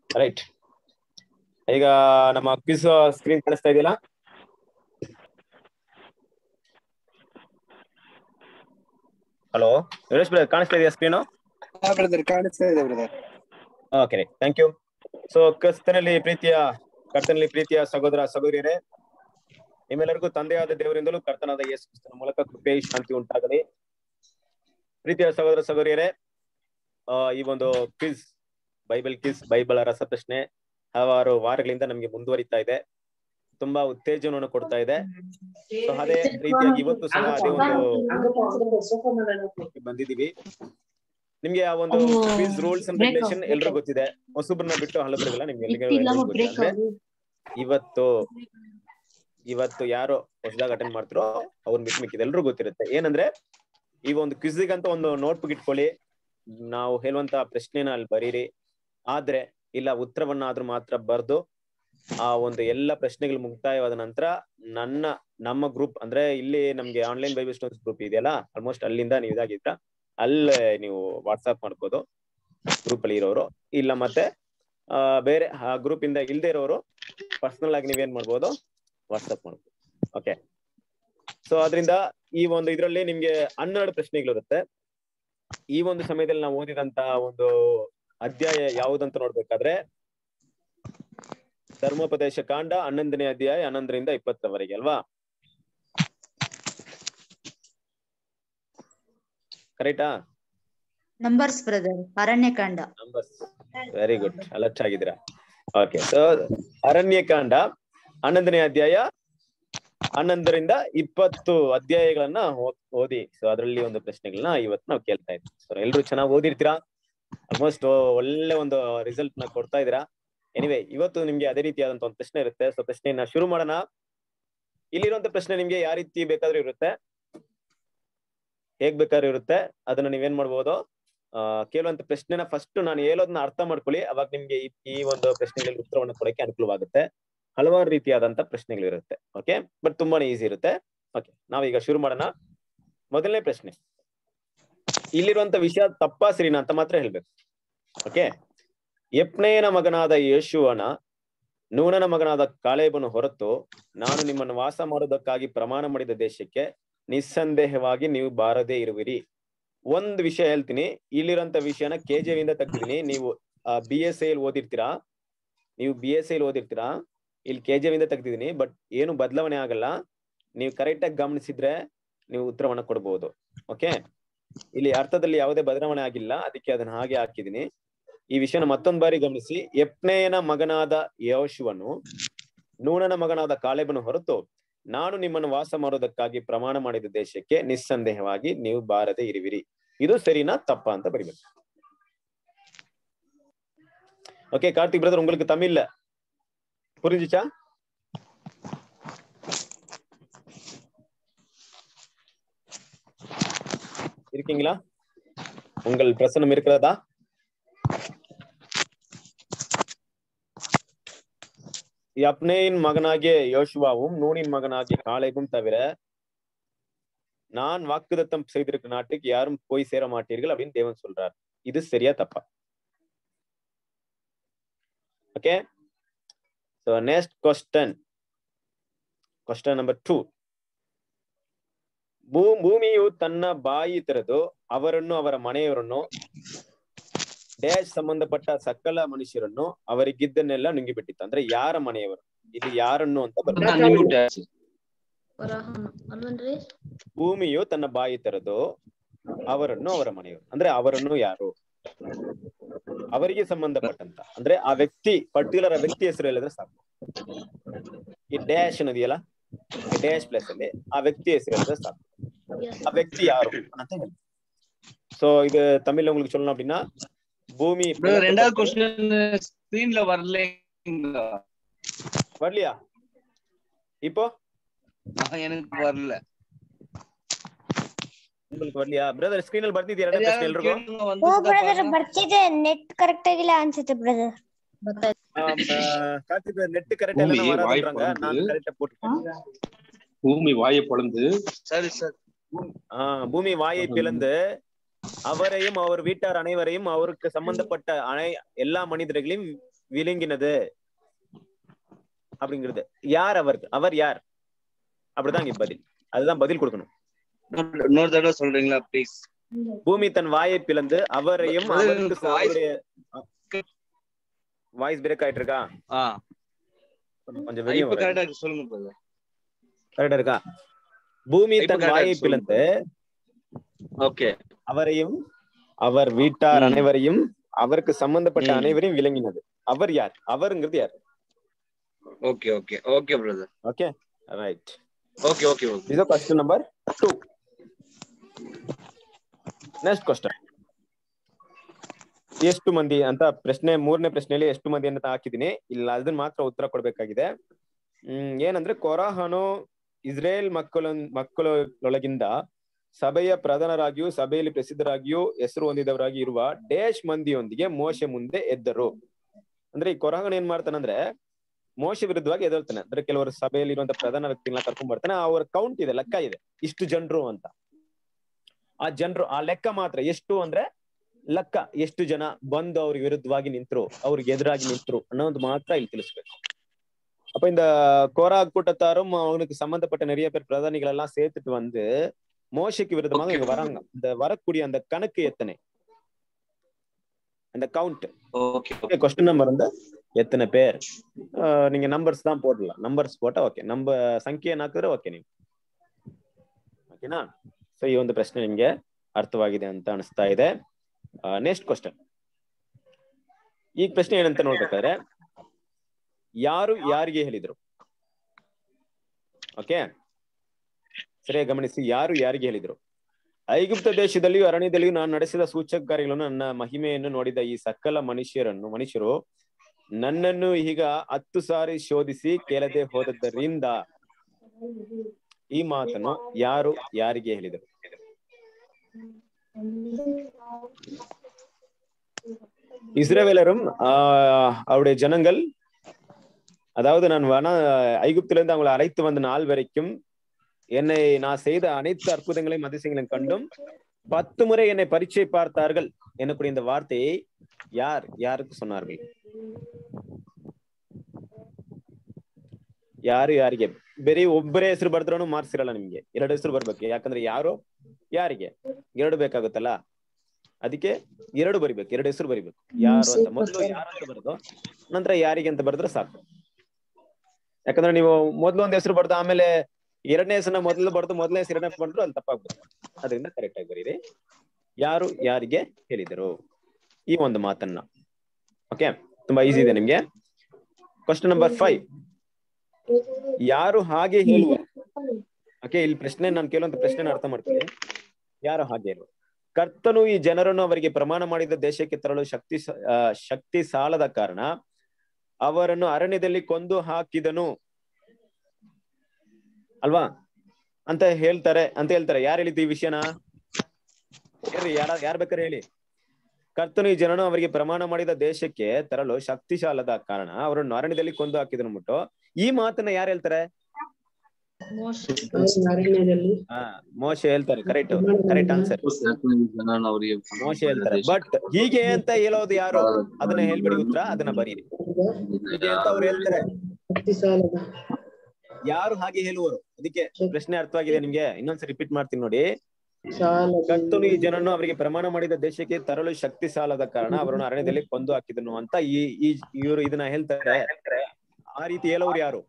Right ಈಗ ನಮ್ಮ quiz screen ಕಾಣಿಸ್ತಾ ಇದೆಯಲ್ಲ ಹಲೋ ವೀರೇಶ್ ಬ್ರದರ್ ಕಾಣಿಸ್ತಾ ಇದೆಯಾ ಸ್ಕ್ರೀನು ಬ್ರದರ್ ಕಾಣಿಸ್ತಾ ಇದೆ brother okay right thank you so ಕ್ರಿಸ್ತನಲ್ಲಿ ಪ್ರೀತಿಯ ಕರ್ತನಲ್ಲಿ ಪ್ರೀತಿಯ ಸಹೋದರ ಸಹೋದರಿಯರೇ ನಿಮ್ಮೆಲ್ಲರಿಗೂ ತಂದೆಯಾದ ದೇವರಿಂದಲೂ ಕರ್ತನಾದ ಯೇಸು ಕ್ರಿಸ್ತನ ಮೂಲಕ ಕೃಪೆ ಶಾಂತಿ ಉಂಟಾಗಲಿ ಪ್ರೀತಿಯ ಸಹೋದರ ಸಹೋದರಿಯರೇ ಆ, ಈ ಒಂದು ಕ್ವಿಸ್ ಬೈಬಲ್ ಕ್ವಿಸ್ ಬೈಬಲ್ ರಸಪ್ರಶ್ನೆ ಹಲವಾರು ವಾರಗಳಿಂದ ನಮಗೆ ಮುಂದುವರಿತಾ ಇದೆ ತುಂಬಾ ಉತ್ತೇಜನವನ್ನು ಕೊಡ್ತಾ ಇದೆ ಸೊ ಅದೇ ರೀತಿಯಾಗಿ ಇವತ್ತು ಸಹ ಅದೇ ಒಂದು ಬಂದಿದೀವಿ ನಿಮ್ಗೆ ಆ ಒಂದು ಕ್ವಿಸ್ ರೂಲ್ಸ್ ಅಂಡ್ ರೆಗ್ಯುಲೇಷನ್ ಎಲ್ರಿಗೂ ಗೊತ್ತಿದೆ ಹೊಸಬ್ರನ್ನ ಬಿಟ್ಟು ಹಲವರಿಗೆಲ್ಲ ನಿಮ್ಗೆ ಎಲ್ಲಿಗೆ ಎಲ್ರಿಗೂ ಗೊತ್ತಿದೆ ಅಂದ್ರೆ ಇವತ್ತು ಇವತ್ತು ಯಾರು ಹೊಸದಾಗಿ ಅಟೆಂಡ್ ಮಾಡ್ತಾರೋ ಅವ್ರನ್ನ ಬಿಟ್ಟು ಮಿಕ್ಕಿದ ಎಲ್ರಿಗೂ ಗೊತ್ತಿರುತ್ತೆ ಏನಂದ್ರೆ ಈ ಒಂದು ಕ್ವಿಸ್ಗೆ ಅಂತ ಒಂದು ನೋಟ್ಬುಕ್ ಇಟ್ಕೊಳ್ಳಿ ನಾವು ಹೇಳುವಂತ ಪ್ರಶ್ನೆನ ಅಲ್ಲಿ ಬರೀರಿ ಆದ್ರೆ ಇಲ್ಲ ಉತ್ತರವನ್ನಾದ್ರೂ ಮಾತ್ರ ಬರ್ದು ಆ ಒಂದು ಎಲ್ಲ ಪ್ರಶ್ನೆಗಳು ಮುಕ್ತಾಯವಾದ ನಂತರ ನನ್ನ ನಮ್ಮ ಗ್ರೂಪ್ ಅಂದ್ರೆ ಇಲ್ಲಿ ನಮ್ಗೆ ಆನ್ಲೈನ್ ಬೈಬಲ್ ಸ್ಟೋನ್ಸ್ ಗ್ರೂಪ್ ಇದೆಯಲ್ಲ ಆಲ್ಮೋಸ್ಟ್ ಅಲ್ಲಿಂದ ನೀವು ಇದಾಗಿದ್ರ ಅಲ್ಲೇ ನೀವು ವಾಟ್ಸ್ಆಪ್ ಮಾಡ್ಬೋದು ಗ್ರೂಪ್ ಅಲ್ಲಿ ಇರೋರು ಇಲ್ಲ ಮತ್ತೆ ಆ ಬೇರೆ ಆ ಗ್ರೂಪ್ ಇಂದ ಇಲ್ದೇ ಇರೋರು ಪರ್ಸನಲ್ ಆಗಿ ನೀವೇನ್ ಮಾಡ್ಬೋದು ವಾಟ್ಸ್ಆಪ್ ಮಾಡ್ಬೋದು ಓಕೆ ಸೊ ಅದರಿಂದ ಈ ಒಂದು ಇದರಲ್ಲಿ ನಿಮ್ಗೆ ಹನ್ನೆರಡು ಪ್ರಶ್ನೆಗಳಿರುತ್ತೆ ಈ ಒಂದು ಸಮಯದಲ್ಲಿ ನಾವು ಓದಿದಂತ ಒಂದು ಅಧ್ಯಾಯ ಯಾವುದಂತ ನೋಡ್ಬೇಕಾದ್ರೆ ಧರ್ಮೋಪದೇಶ ಕಾಂಡ ಹನ್ನೊಂದನೇ ಅಧ್ಯಾಯ ಹನ್ನೊಂದರಿಂದ ಇಪ್ಪತ್ತರವರೆಗೆ ಅಲ್ವಾ ಕರೆಕ್ಟಾ numbers brother Aranyakanda numbers very good alert ಆಗಿದ್ದೀರಾ ಓಕೆ ಸೊ ಅರಣ್ಯಕಾಂಡ ಹನ್ನೊಂದನೇ ಅಧ್ಯಾಯ ಹನ್ನೊಂದರಿಂದ ಇಪ್ಪತ್ತು ಅಧ್ಯಾಯಗಳನ್ನ ಓದ್- ಓದಿ ಸೊ ಅದರಲ್ಲಿ ಒಂದು ಪ್ರಶ್ನೆಗಳನ್ನ ಇವತ್ತು ನಾವು ಕೇಳ್ತಾ ಇದ್ವಿ ಸೊ ಎಲ್ರು ಚೆನ್ನಾಗಿ ಓದಿರ್ತೀರಾ ಆಲ್ಮೋಸ್ಟ್ ಒಳ್ಳೆ ಒಂದು ರಿಸಲ್ಟ್ ನ ಕೊಡ್ತಾ ಇದೀರಾ ಎನಿವೆ ಇವತ್ತು ನಿಮ್ಗೆ ಅದೇ ರೀತಿಯಾದಂತ ಒಂದು ಪ್ರಶ್ನೆ ಇರುತ್ತೆ ಸೊ ಪ್ರಶ್ನೆಯನ್ನ ಶುರು ಮಾಡೋಣ ಇಲ್ಲಿರುವಂತ ಪ್ರಶ್ನೆ ನಿಮ್ಗೆ ಯಾವ ರೀತಿ ಬೇಕಾದ್ರೂ ಇರುತ್ತೆ ಹೇಗ್ ಬೇಕಾದ್ರೂ ಇರುತ್ತೆ ಅದನ್ನ ನೀವೇನ್ ಮಾಡ್ಬೋದು ಆ ಕೇಳುವಂತ ಪ್ರಶ್ನೆನ ಫಸ್ಟ್ ನಾನು ಹೇಳೋದನ್ನ ಅರ್ಥ ಮಾಡ್ಕೊಳ್ಳಿ ಅವಾಗ ನಿಮ್ಗೆ ಈ- ಈ ಒಂದು ಪ್ರಶ್ನೆಗಳಿಗೆ ಉತ್ತರವನ್ನು ಕೊಡಕ್ಕೆ ಅನುಕೂಲವಾಗುತ್ತೆ ಹಲವಾರು ರೀತಿಯಾದಂತ ಪ್ರಶ್ನೆಗಳಿರುತ್ತೆ ಓಕೆ ಬಟ್ ತುಂಬಾನೇ ಈಸಿ ಇರುತ್ತೆ ಓಕೆ ನಾವೀಗ ಶುರು ಮಾಡೋಣ ಮೊದಲನೇ ಪ್ರಶ್ನೆ ಇಲ್ಲಿರುವಂತ ವಿಷಯ ತಪ್ಪಾ ಸರಿನಾ ಅಂತ ಮಾತ್ರ ಹೇಳ್ಬೇಕು ಓಕೆ ಎಪ್ನೇಯನ ಮಗನಾದ ಯೇಶುವನ ನೂನನ ಮಗನಾದ ಕಾಲೇಬನು ಹೊರತು ನಾನು ನಿಮ್ಮನ್ನು ವಾಸ ಮಾಡೋದಕ್ಕಾಗಿ ಪ್ರಮಾಣ ಮಾಡಿದ ದೇಶಕ್ಕೆ ನಿಸ್ಸಂದೇಹವಾಗಿ ನೀವು ಬಾರದೇ ಇರುವಿರಿ ಒಂದ್ ವಿಷಯ ಹೇಳ್ತೀನಿ ಇಲ್ಲಿರೋಂತ ವಿಷಯನ ಕೆ ಜೆ ಇಂದ ತೆಗ್ದಿದ್ದೀನಿ ನೀವು ಬಿ ಎಸ್ ಐಲ್ ಓದಿರ್ತೀರಾ ನೀವು ಬಿ ಎಸ್ ಐಲ್ ಓದಿರ್ತೀರಾ ಇಲ್ಲಿ ಕೆ ಜೆ ಇಂದ ತೆಗ್ದಿದ್ದೀನಿ ಬಟ್ ಏನು ಬದಲಾವಣೆ ಆಗಲ್ಲ ನೀವು ಕರೆಕ್ಟ್ ಆಗಿ ಗಮನಿಸಿದ್ರೆ ನೀವು ಉತ್ತರವನ್ನ ಕೊಡಬಹುದು ಓಕೆ ಇಲ್ಲಿ ಅರ್ಥದಲ್ಲಿ ಯಾವುದೇ ಬದಲಾವಣೆ ಆಗಿಲ್ಲ ಅದಕ್ಕೆ ಅದನ್ನ ಹಾಗೆ ಹಾಕಿದೀನಿ ಈ ವಿಷಯನ ಮತ್ತೊಂದ್ ಬಾರಿ ಗಮನಿಸಿ ಎಪ್ನೇಯನ ಮಗನಾದ ಯೋಶುವನು ನೂನನ ಮಗನಾದ ಕಾಳೆಬನು ಹೊರತು ನಾನು ನಿಮ್ಮನ್ನು ವಾಸ ಮಾಡೋದಕ್ಕಾಗಿ ಪ್ರಮಾಣ ಮಾಡಿದ ದೇಶಕ್ಕೆ ನಿಸ್ಸಂದೇಹವಾಗಿ ನೀವು ಬಾರದೆ ಇರುವಿರಿ ಇದು ಸರಿನಾ ತಪ್ಪಾ ಅಂತ ಬರಿಬೇಕು ஓகே கார்த்திக் பிரதர் உங்களுக்கு தமிழ்ல புரிஞ்சுச்சா இருக்கீங்களா உங்கள் பிரசனம் இருக்கிறதா யப்னேயின் மகனாகிய யோசுவாவும் நூனின் மகனாகிய காலேபும் தவிர நான் வாக்குதத்தம் செய்திருக்க நாட்டுக்கு யாரும் போய் சேர மாட்டீர்கள் அப்படின்னு தேவன் சொல்றார் இது சரியா தப்பா okay so next question question number two ಭೂ ಭೂಮಿಯು ತನ್ನ ಬಾಯಿ ತೆರೆದು ಅವರನ್ನು ಅವರ ಮನೆಯವರನ್ನು ಡ್ಯಾಶ್ ಸಂಬಂಧಪಟ್ಟ ಸಕಲ ಮನುಷ್ಯರನ್ನು ಅವರಿಗಿದ್ದನ್ನೆಲ್ಲ ನುಂಗಿಬಿಟ್ಟಿತ್ತು ಅಂದ್ರೆ ಯಾರ ಮನೆಯವರು ಇಲ್ಲಿ ಯಾರನ್ನು ಅಂತ ಬರ್ತದೆ ಅಲ್ವನ್ರಿ ಭೂಮಿಯು ತನ್ನ ಬಾಯಿ ತೆರೆದು ಅವರನ್ನು ಅವರ ಮನೆಯವರು ಅಂದ್ರೆ ಅವರನ್ನು ಯಾರು ಅವರಿಗೆ ಸಂಬಂಧಪಟ್ಟಂತ ಅಂದ್ರೆ ಆ ವ್ಯಕ್ತಿ ಪರ್ಟಿಕ್ಯುಲರ್ ಆ ವ್ಯಕ್ತಿ ಹೆಸರು ಹೇಳಿದ್ರೆ ಸಾಕು ಈ ಡ್ಯಾಶ್ ಅನ್ನೋದಿಯಲ್ಲ ಈ ಡ್ಯಾಶ್ ಪ್ಲೇಸ್ ಅಲ್ಲಿ ಆ ವ್ಯಕ್ತಿ ಹೆಸರು ಹೇಳಿದ್ರೆ ಸಾಕು ಆ ವ್ಯಕ್ತಿ ಯಾರು ಅಂತ ಹೇಳಿ சோ இது தமிழ்ல உங்களுக்கு சொல்லணும் அப்படின்னா பூமி Brother, ரெண்டாவது கொஸ்டின் ஸ்கிரீன்ல வரலைங்க வரலையா இப்போ நான் எனக்கு வரல உங்களுக்கு வரலையா பிரதர் ಸ್ಕ್ರೀನ್ ಬರ್ತಿದ್ಯಾ ಎರಡನೇ ಪ್ರಶ್ನೆ ಎಲ್ರಿಗೂ ಓ ಬ್ರದರ್ ಬರ್ತಿದೆ ನೆಟ್ ಕರೆಕ್ಟ್ ಆಗಿಲ್ಲ ಅನ್ಸುತ್ತೆ ಬ್ರದರ್ ಕಾರ್ತಿಕ್ ನೆಟ್ ಕರೆಕ್ಟ್ ಎಲ್ಲ ಭೂಮಿ ವಾಯು வராதுன்றாங்க நான் பொழந்து. கரெக்டா போட்டுட்டேன் பூமி வாயை பொளந்து சரி சார் ஆஹ் பூமி வாயை பிளந்து அவரையும் அவர் வீட்டார் அனைவரையும் அவருக்கு சம்பந்தப்பட்ட அனை எல்லா மனிதர்களையும் விழுங்கினது அப்படிங்கிறது யார் அவர் அவர் யார் அப்படிதான் இங்க பதில் அதுதான் பதில் கொடுக்கணும் இன்னொரு தடவை சொல்றீங்களா ப்ளீஸ் பூமி தன் வாயை பிளந்து அவரையும் முதல்ல அவருக்கு எனக்கு voice- வாய்ஸ் பிரேக் ஆயிட்டு இருக்கா ஆ கொஞ்சம் வெளியே இப்ப வர கரெக்டா இருக்கு சொல்லுங்க brother. கரெக்டா இருக்கா பூமி இப்ப தன் correct ஆ வாயை இருக்கு, பிளந்து ஓகே அவரையும் அவர் வீட்டார் ம். அனைவரையும் அவருக்கு சம்பந்தப்பட்ட ம். அனைவரையும் விளங்கினது அவர் யார் அவருங்கிறது யார் okay okay okay brother okay right okay okay okay ಇದು question number two next question ಎಷ್ಟು ಮಂದಿ ಅಂತ ಪ್ರಶ್ನೆ ಮೂರನೇ ಪ್ರಶ್ನೆಯಲ್ಲಿ ಎಷ್ಟು ಮಂದಿ ಅಂತ ಹಾಕಿದೀನಿ ಇಲ್ಲ ಅದನ್ನ ಮಾತ್ರ ಉತ್ತರ ಕೊಡ್ಬೇಕಾಗಿದೆ ಹ್ಮ್ ಏನಂದ್ರೆ ಕೊರಾಹನು ಇಸ್ರೇಲ್ ಮಕ್ಕಳ ಮಕ್ಕಳೊಳಗಿಂದ ಸಭೆಯ ಪ್ರಧಾನರಾಗಿಯೂ ಸಭೆಯಲ್ಲಿ ಪ್ರಸಿದ್ಧರಾಗಿಯೂ ಹೆಸರು ಹೊಂದಿದವರಾಗಿ ಇರುವ ಡೇಶ್ ಮಂದಿಯೊಂದಿಗೆ ಮೋಶೆ ಮುಂದೆ ಎದ್ದರು ಅಂದ್ರೆ ಈ ಕೊರಾಹನ್ ಏನ್ ಮಾಡ್ತಾನಂದ್ರೆ ಮೋಶ ವಿರುದ್ಧವಾಗಿ ಎದ್ದೇಳ್ತಾನೆ ಅಂದ್ರೆ ಕೆಲವರು ಸಭೆಯಲ್ಲಿ ಇರುವಂತ ಪ್ರಧಾನ ವ್ಯಕ್ತಿಗಳನ್ನ ಕರ್ಕೊಂಡ್ ಬರ್ತಾನೆ ಅವ್ರ ಕೌಂಟ್ ಇದೆ ಲೆಕ್ಕ ಇದೆ ಇಷ್ಟು ಜನರು ಅಂತ ಆ ಜನರು ಆ ಲೆಕ್ಕ ಮಾತ್ರ ಎಷ್ಟು ಅಂದ್ರೆ ಲೆಕ್ಕ ಎಷ್ಟು ಜನ ಬಂದು ಅವ್ರಿಗೆ ವಿರುದ್ಧವಾಗಿ ನಿಂತರು ಅವ್ರಿಗೆ ಎದುರಾಗಿ ನಿಂತರು ಅನ್ನೋದು ಮಾತ್ರ ಇಲ್ಲಿ ತಿಳಿಸ್ಬೇಕು அப்ப இந்த கோரா கூட்டத்தாரும் அவனுக்கு சம்பந்தப்பட்ட நிறைய பேர் பிரதானிகள் எல்லாம் சேர்த்துட்டு வந்து மோசைக்கு விருதமாக இங்க வராங்க இந்த வரக்கூடிய அந்த கணக்கு எத்தனை அந்த கவுண்ட் ஓகே கொஸ்டின் நம்பர் வந்து எத்தனை பேர் அஹ் நீங்க நம்பர்ஸ் தான் போடலாம் நம்பர்ஸ் போட்டா ಓಕೆ ನಮ್ಮ ಸಂಖ್ಯೆ ಹಾಕಿದ್ರೆ ಓಕೆ ನೀವು ಓಕೆನಾ ಸೊ ಈ ಒಂದು ಪ್ರಶ್ನೆ ನಿಮ್ಗೆ ಅರ್ಥವಾಗಿದೆ ಅಂತ ಅನಿಸ್ತಾ ಇದೆ ನೆಕ್ಸ್ಟ್ ಕ್ವಶನ್ ಈ ಪ್ರಶ್ನೆ ಏನಂತ ನೋಡ್ಬೇಕಾದ್ರೆ ಯಾರು ಯಾರಿಗೆ ಹೇಳಿದ್ರು ಓಕೆ ಸರಿಯಾಗಿ ಗಮನಿಸಿ ಯಾರು ಯಾರಿಗೆ ಹೇಳಿದ್ರು ಐಗುಪ್ತ ದೇಶದಲ್ಲಿಯೂ ಅರಣ್ಯದಲ್ಲಿಯೂ ನಾನು ನಡೆಸಿದ ಸೂಚಕ ಕಾರ್ಯಗಳನ್ನು ನನ್ನ ಮಹಿಮೆಯನ್ನು ನೋಡಿದ ಈ ಸಕಲ ಮನುಷ್ಯರನ್ನು ಮನುಷ್ಯರು ನನ್ನನ್ನು ಈಗ ಹತ್ತು ಸಾರಿ ಶೋಧಿಸಿ ಕೇಳದೆ ಹೋದದ್ದರಿಂದ ಈ ಮಾತನ್ನು ಯಾರು ಯಾರಿಗೆ ಹೇಳಿದರು இஸ்ரவேலரும் ஆஹ் அவருடைய ஜனங்கள் அதாவது நான் வன ஐகுப்திலிருந்து அவங்களை அழைத்து வந்த நாள் வரைக்கும் என்னை நான் செய்த அனைத்து அற்புதங்களையும் அதிசயங்களையும் கண்டும் பத்து முறை என்னை பரீட்சை பார்த்தார்கள் எனக்கூடிய இந்த வார்த்தையை யார் யாருக்கு சொன்னார்கள் ಯಾರು ಯಾರಿಗೆ ಬರೀ ಒಬ್ಬರೇ ಹೆಸರು ಬರ್ದ್ರೂ ಮಾರ್ಕ್ಸ್ ಇರಲ್ಲ ನಿಮ್ಗೆ ಎರಡು ಹೆಸರು ಬರ್ಬೇಕು ಯಾಕಂದ್ರೆ ಯಾರು ಯಾರಿಗೆ ಎರಡು ಬೇಕಾಗುತ್ತಲ್ಲ ಅದಕ್ಕೆ ಎರಡು ಬರಿಬೇಕು ಎರಡು ಹೆಸರು ಬರಿಬೇಕು ಯಾರು ಅಂತ ಮೊದಲು ಯಾರು ಅಂತ ಬರೋದು ನಂತರ ಯಾರಿಗೆ ಅಂತ ಬರೆದ್ರೆ ಸಾಕು ಯಾಕಂದ್ರೆ ನೀವು ಮೊದ್ಲು ಒಂದ್ ಹೆಸರು ಬರ್ದು ಆಮೇಲೆ ಎರಡನೇ ಹೆಸರನ್ನ ಮೊದಲು ಬರ್ದು ಮೊದಲನೇ ಹೆಸರು ಎರಡನೇ ಬಂದ್ರು ಅಲ್ಲಿ ತಪ್ಪಾಗ್ಬೋದು ಅದರಿಂದ ಕರೆಕ್ಟ್ ಆಗಿ ಬರೀರಿ ಯಾರು ಯಾರಿಗೆ ಹೇಳಿದರು ಈ ಒಂದು ಮಾತನ್ನ ಓಕೆ ತುಂಬಾ ಈಸಿ ಇದೆ ನಿಮ್ಗೆ ಕ್ವಶನ್ ನಂಬರ್ ಫೈವ್ ಯಾರು ಹಾಗೆ ಹೇಳುವ ಓಕೆ ಇಲ್ಲಿ ಪ್ರಶ್ನೆ ನಾನು ಕೇಳುವಂತ ಪ್ರಶ್ನೆ ಅರ್ಥ ಮಾಡ್ಕೊಳ್ಳಿ ಯಾರು ಹಾಗೆ ಹೇಳುವ ಕರ್ತನು ಈ ಜನರನ್ನು ಅವರಿಗೆ ಪ್ರಮಾಣ ಮಾಡಿದ ದೇಶಕ್ಕೆ ತರಲು ಶಕ್ತಿ ಸ- ಆ, ಶಕ್ತಿ ಸಾಲದ ಕಾರಣ ಅವರನ್ನು ಅರಣ್ಯದಲ್ಲಿ ಕೊಂದು ಹಾಕಿದನು ಅಲ್ವಾ ಅಂತ ಹೇಳ್ತಾರೆ ಅಂತ ಹೇಳ್ತಾರೆ ಯಾರು ಹೇಳಿದ್ದು ಈ ವಿಷಯನ ಹೇಳ್ರಿ ಯಾರ ಯಾರ್ ಬೇಕಾದ್ರೆ ಹೇಳಿ ಕರ್ತನು ಈ ಜನನು ಅವರಿಗೆ ಪ್ರಮಾಣ ಮಾಡಿದ ದೇಶಕ್ಕೆ ತರಲು ಶಕ್ತಿ ಸಾಲದ ಕಾರಣ ಅವರನ್ನು ಅರಣ್ಯದಲ್ಲಿ ಕೊಂದು ಹಾಕಿದನು ಮುಟ್ಟು ಈ ಮಾತನ್ನ ಯಾರು ಹೇಳ್ತಾರೆ ಅರಣ್ಯದಲ್ಲಿ ಹಾ ಮೋಶ ಹೇಳ್ತಾರೆ ಕರೆಕ್ಟ್ ಕರೆಕ್ಟ್ ಆನ್ಸರ್ ಅವರಿಗೆ ಮೋಶ ಹೇಳ್ತಾರೆ ಬಟ್ ಹೀಗೆ ಅಂತ ಹೇಳೋದು ಯಾರು ಅದನ್ನ ಹೇಳ್ಬೇಡಿ ಉತ್ತರ ಅದನ್ನ ಬರೀರಿ ಹೀಗೆ ಅಂತ ಅವ್ರು ಹೇಳ್ತಾರೆ ಶಕ್ತಿ ಸಾಲದ ಯಾರು ಹಾಗೆ ಹೇಳುವರು ಅದಕ್ಕೆ ಪ್ರಶ್ನೆ ಅರ್ಥವಾಗಿದೆ ನಿಮ್ಗೆ ಇನ್ನೊಂದ್ಸರಿ ರಿಪೀಟ್ ಮಾಡ್ತೀನಿ ನೋಡಿ ಸಾಲದ ಕರ್ತನು ಈ ಜನರನ್ನು ಅವರಿಗೆ ಪ್ರಮಾಣ ಮಾಡಿದ ದೇಶಕ್ಕೆ ತರಲು ಶಕ್ತಿ ಸಾಲದ ಕಾರಣ ಅವರನ್ನು ಅರಣ್ಯದಲ್ಲಿ ಕೊಂದು ಹಾಕಿದನು ಅಂತ ಈ ಈ ಇವರು ಇದನ್ನ ಹೇಳ್ತಾರೆ ಆ ರೀತಿ ಹೇಳೋರು ಯಾರು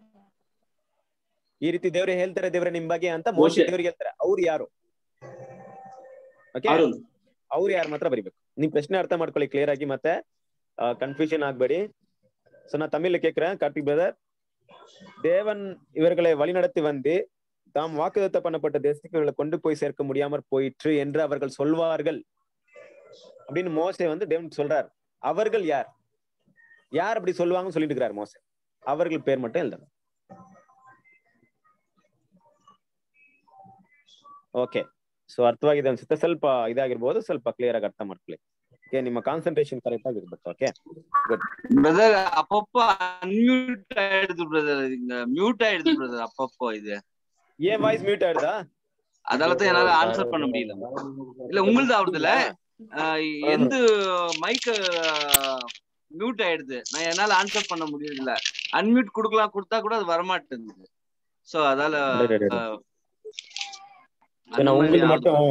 ಈ ರೀತಿ ದೇವ್ರೆ ಹೇಳ್ತಾರೆ ದೇವ್ರೆ ನಿಮ್ ಬಗ್ಗೆ ಅಂತ ಮೋಶ ಮೋಶೆ. ದೇವ್ರಿಗೆ ಹೇಳ್ತಾರೆ ಅವ್ರು ಯಾರು ಓಕೆ ಆರುಣ್ ಅವ್ರು ಯಾರು ಮಾತ್ರ ಬರಿಬೇಕು ನಿಮ್ ಪ್ರಶ್ನೆ ಅರ್ಥ ಮಾಡ್ಕೊಳ್ಳಿ ಕ್ಲಿಯರ್ ಆಗಿ ಮತ್ತೆ கன்ஃபியூஷன் ಆಗ್ಬೇಡಿ சோ நான் தமிழ்ல கேக்குறேன் கார்த்திக் பிரதர் தேவன் இவர்களை வழிநடத்தி வந்து தாம் வாக்குதத்தம் பண்ணப்பட்ட தேசத்துக்கு இவர்களை கொண்டு போய் சேர்க்க முடியாமற் போயிற்று என்று அவர்கள் சொல்வார்கள் அப்படின்னு மோசே வந்து தேவன் சொல்றார் அவர்கள் யார் யார் அப்படி சொல்லுவாங்கன்னு சொல்லிட்டு இருக்கிறார் மோசே அவர்கள் பேர் மட்டும் எழுதணும் ಓಕೆ ಸೊ ಅರ್ಥವಾಗಿದೆ ಅನ್ಸುತ್ತೆ ಸ್ವಲ್ಪ ಇದಾಗಿರ್ಬೋದು ಸ್ವಲ್ಪ ಕ್ಲಿಯರ್ ಆಗಿ ಅರ್ಥ ಮಾಡ್ಕೊಳ್ಳಿ ಓಕೆ ನಿಮ್ಮ ಕಾನ್ಸಂಟ್ರೇಷನ್ ಕರೆಕ್ಟ್ ಆಗಿರ್ಬೇಕು ಓಕೆ பிரதர் அப்பப்போ அன்மியூட் ஆயிடுது பிரதர் இங்க மியூட் ஆயிடுது பிரதர் அப்பப்போ இது ஏன் வாய்ஸ் மியூட் ஆயிடுதா அதால தான் என்னால ஆன்சர் பண்ண முடியல இல்ல உங்களுது ஆகுதுல ஆஹ் எந்த மைக் மியூட் ஆயிடுது நான் என்னால ஆன்சர் பண்ண முடியல அன்மியூட் குடுக்கலாம் கொடுத்தா கூட அது வரமாட்டேங்குது சோ அதால அடடடட. அஹ், சரி, அந்த நான் மாதிரி உங்களுக்கு ஆகுது. மட்டும்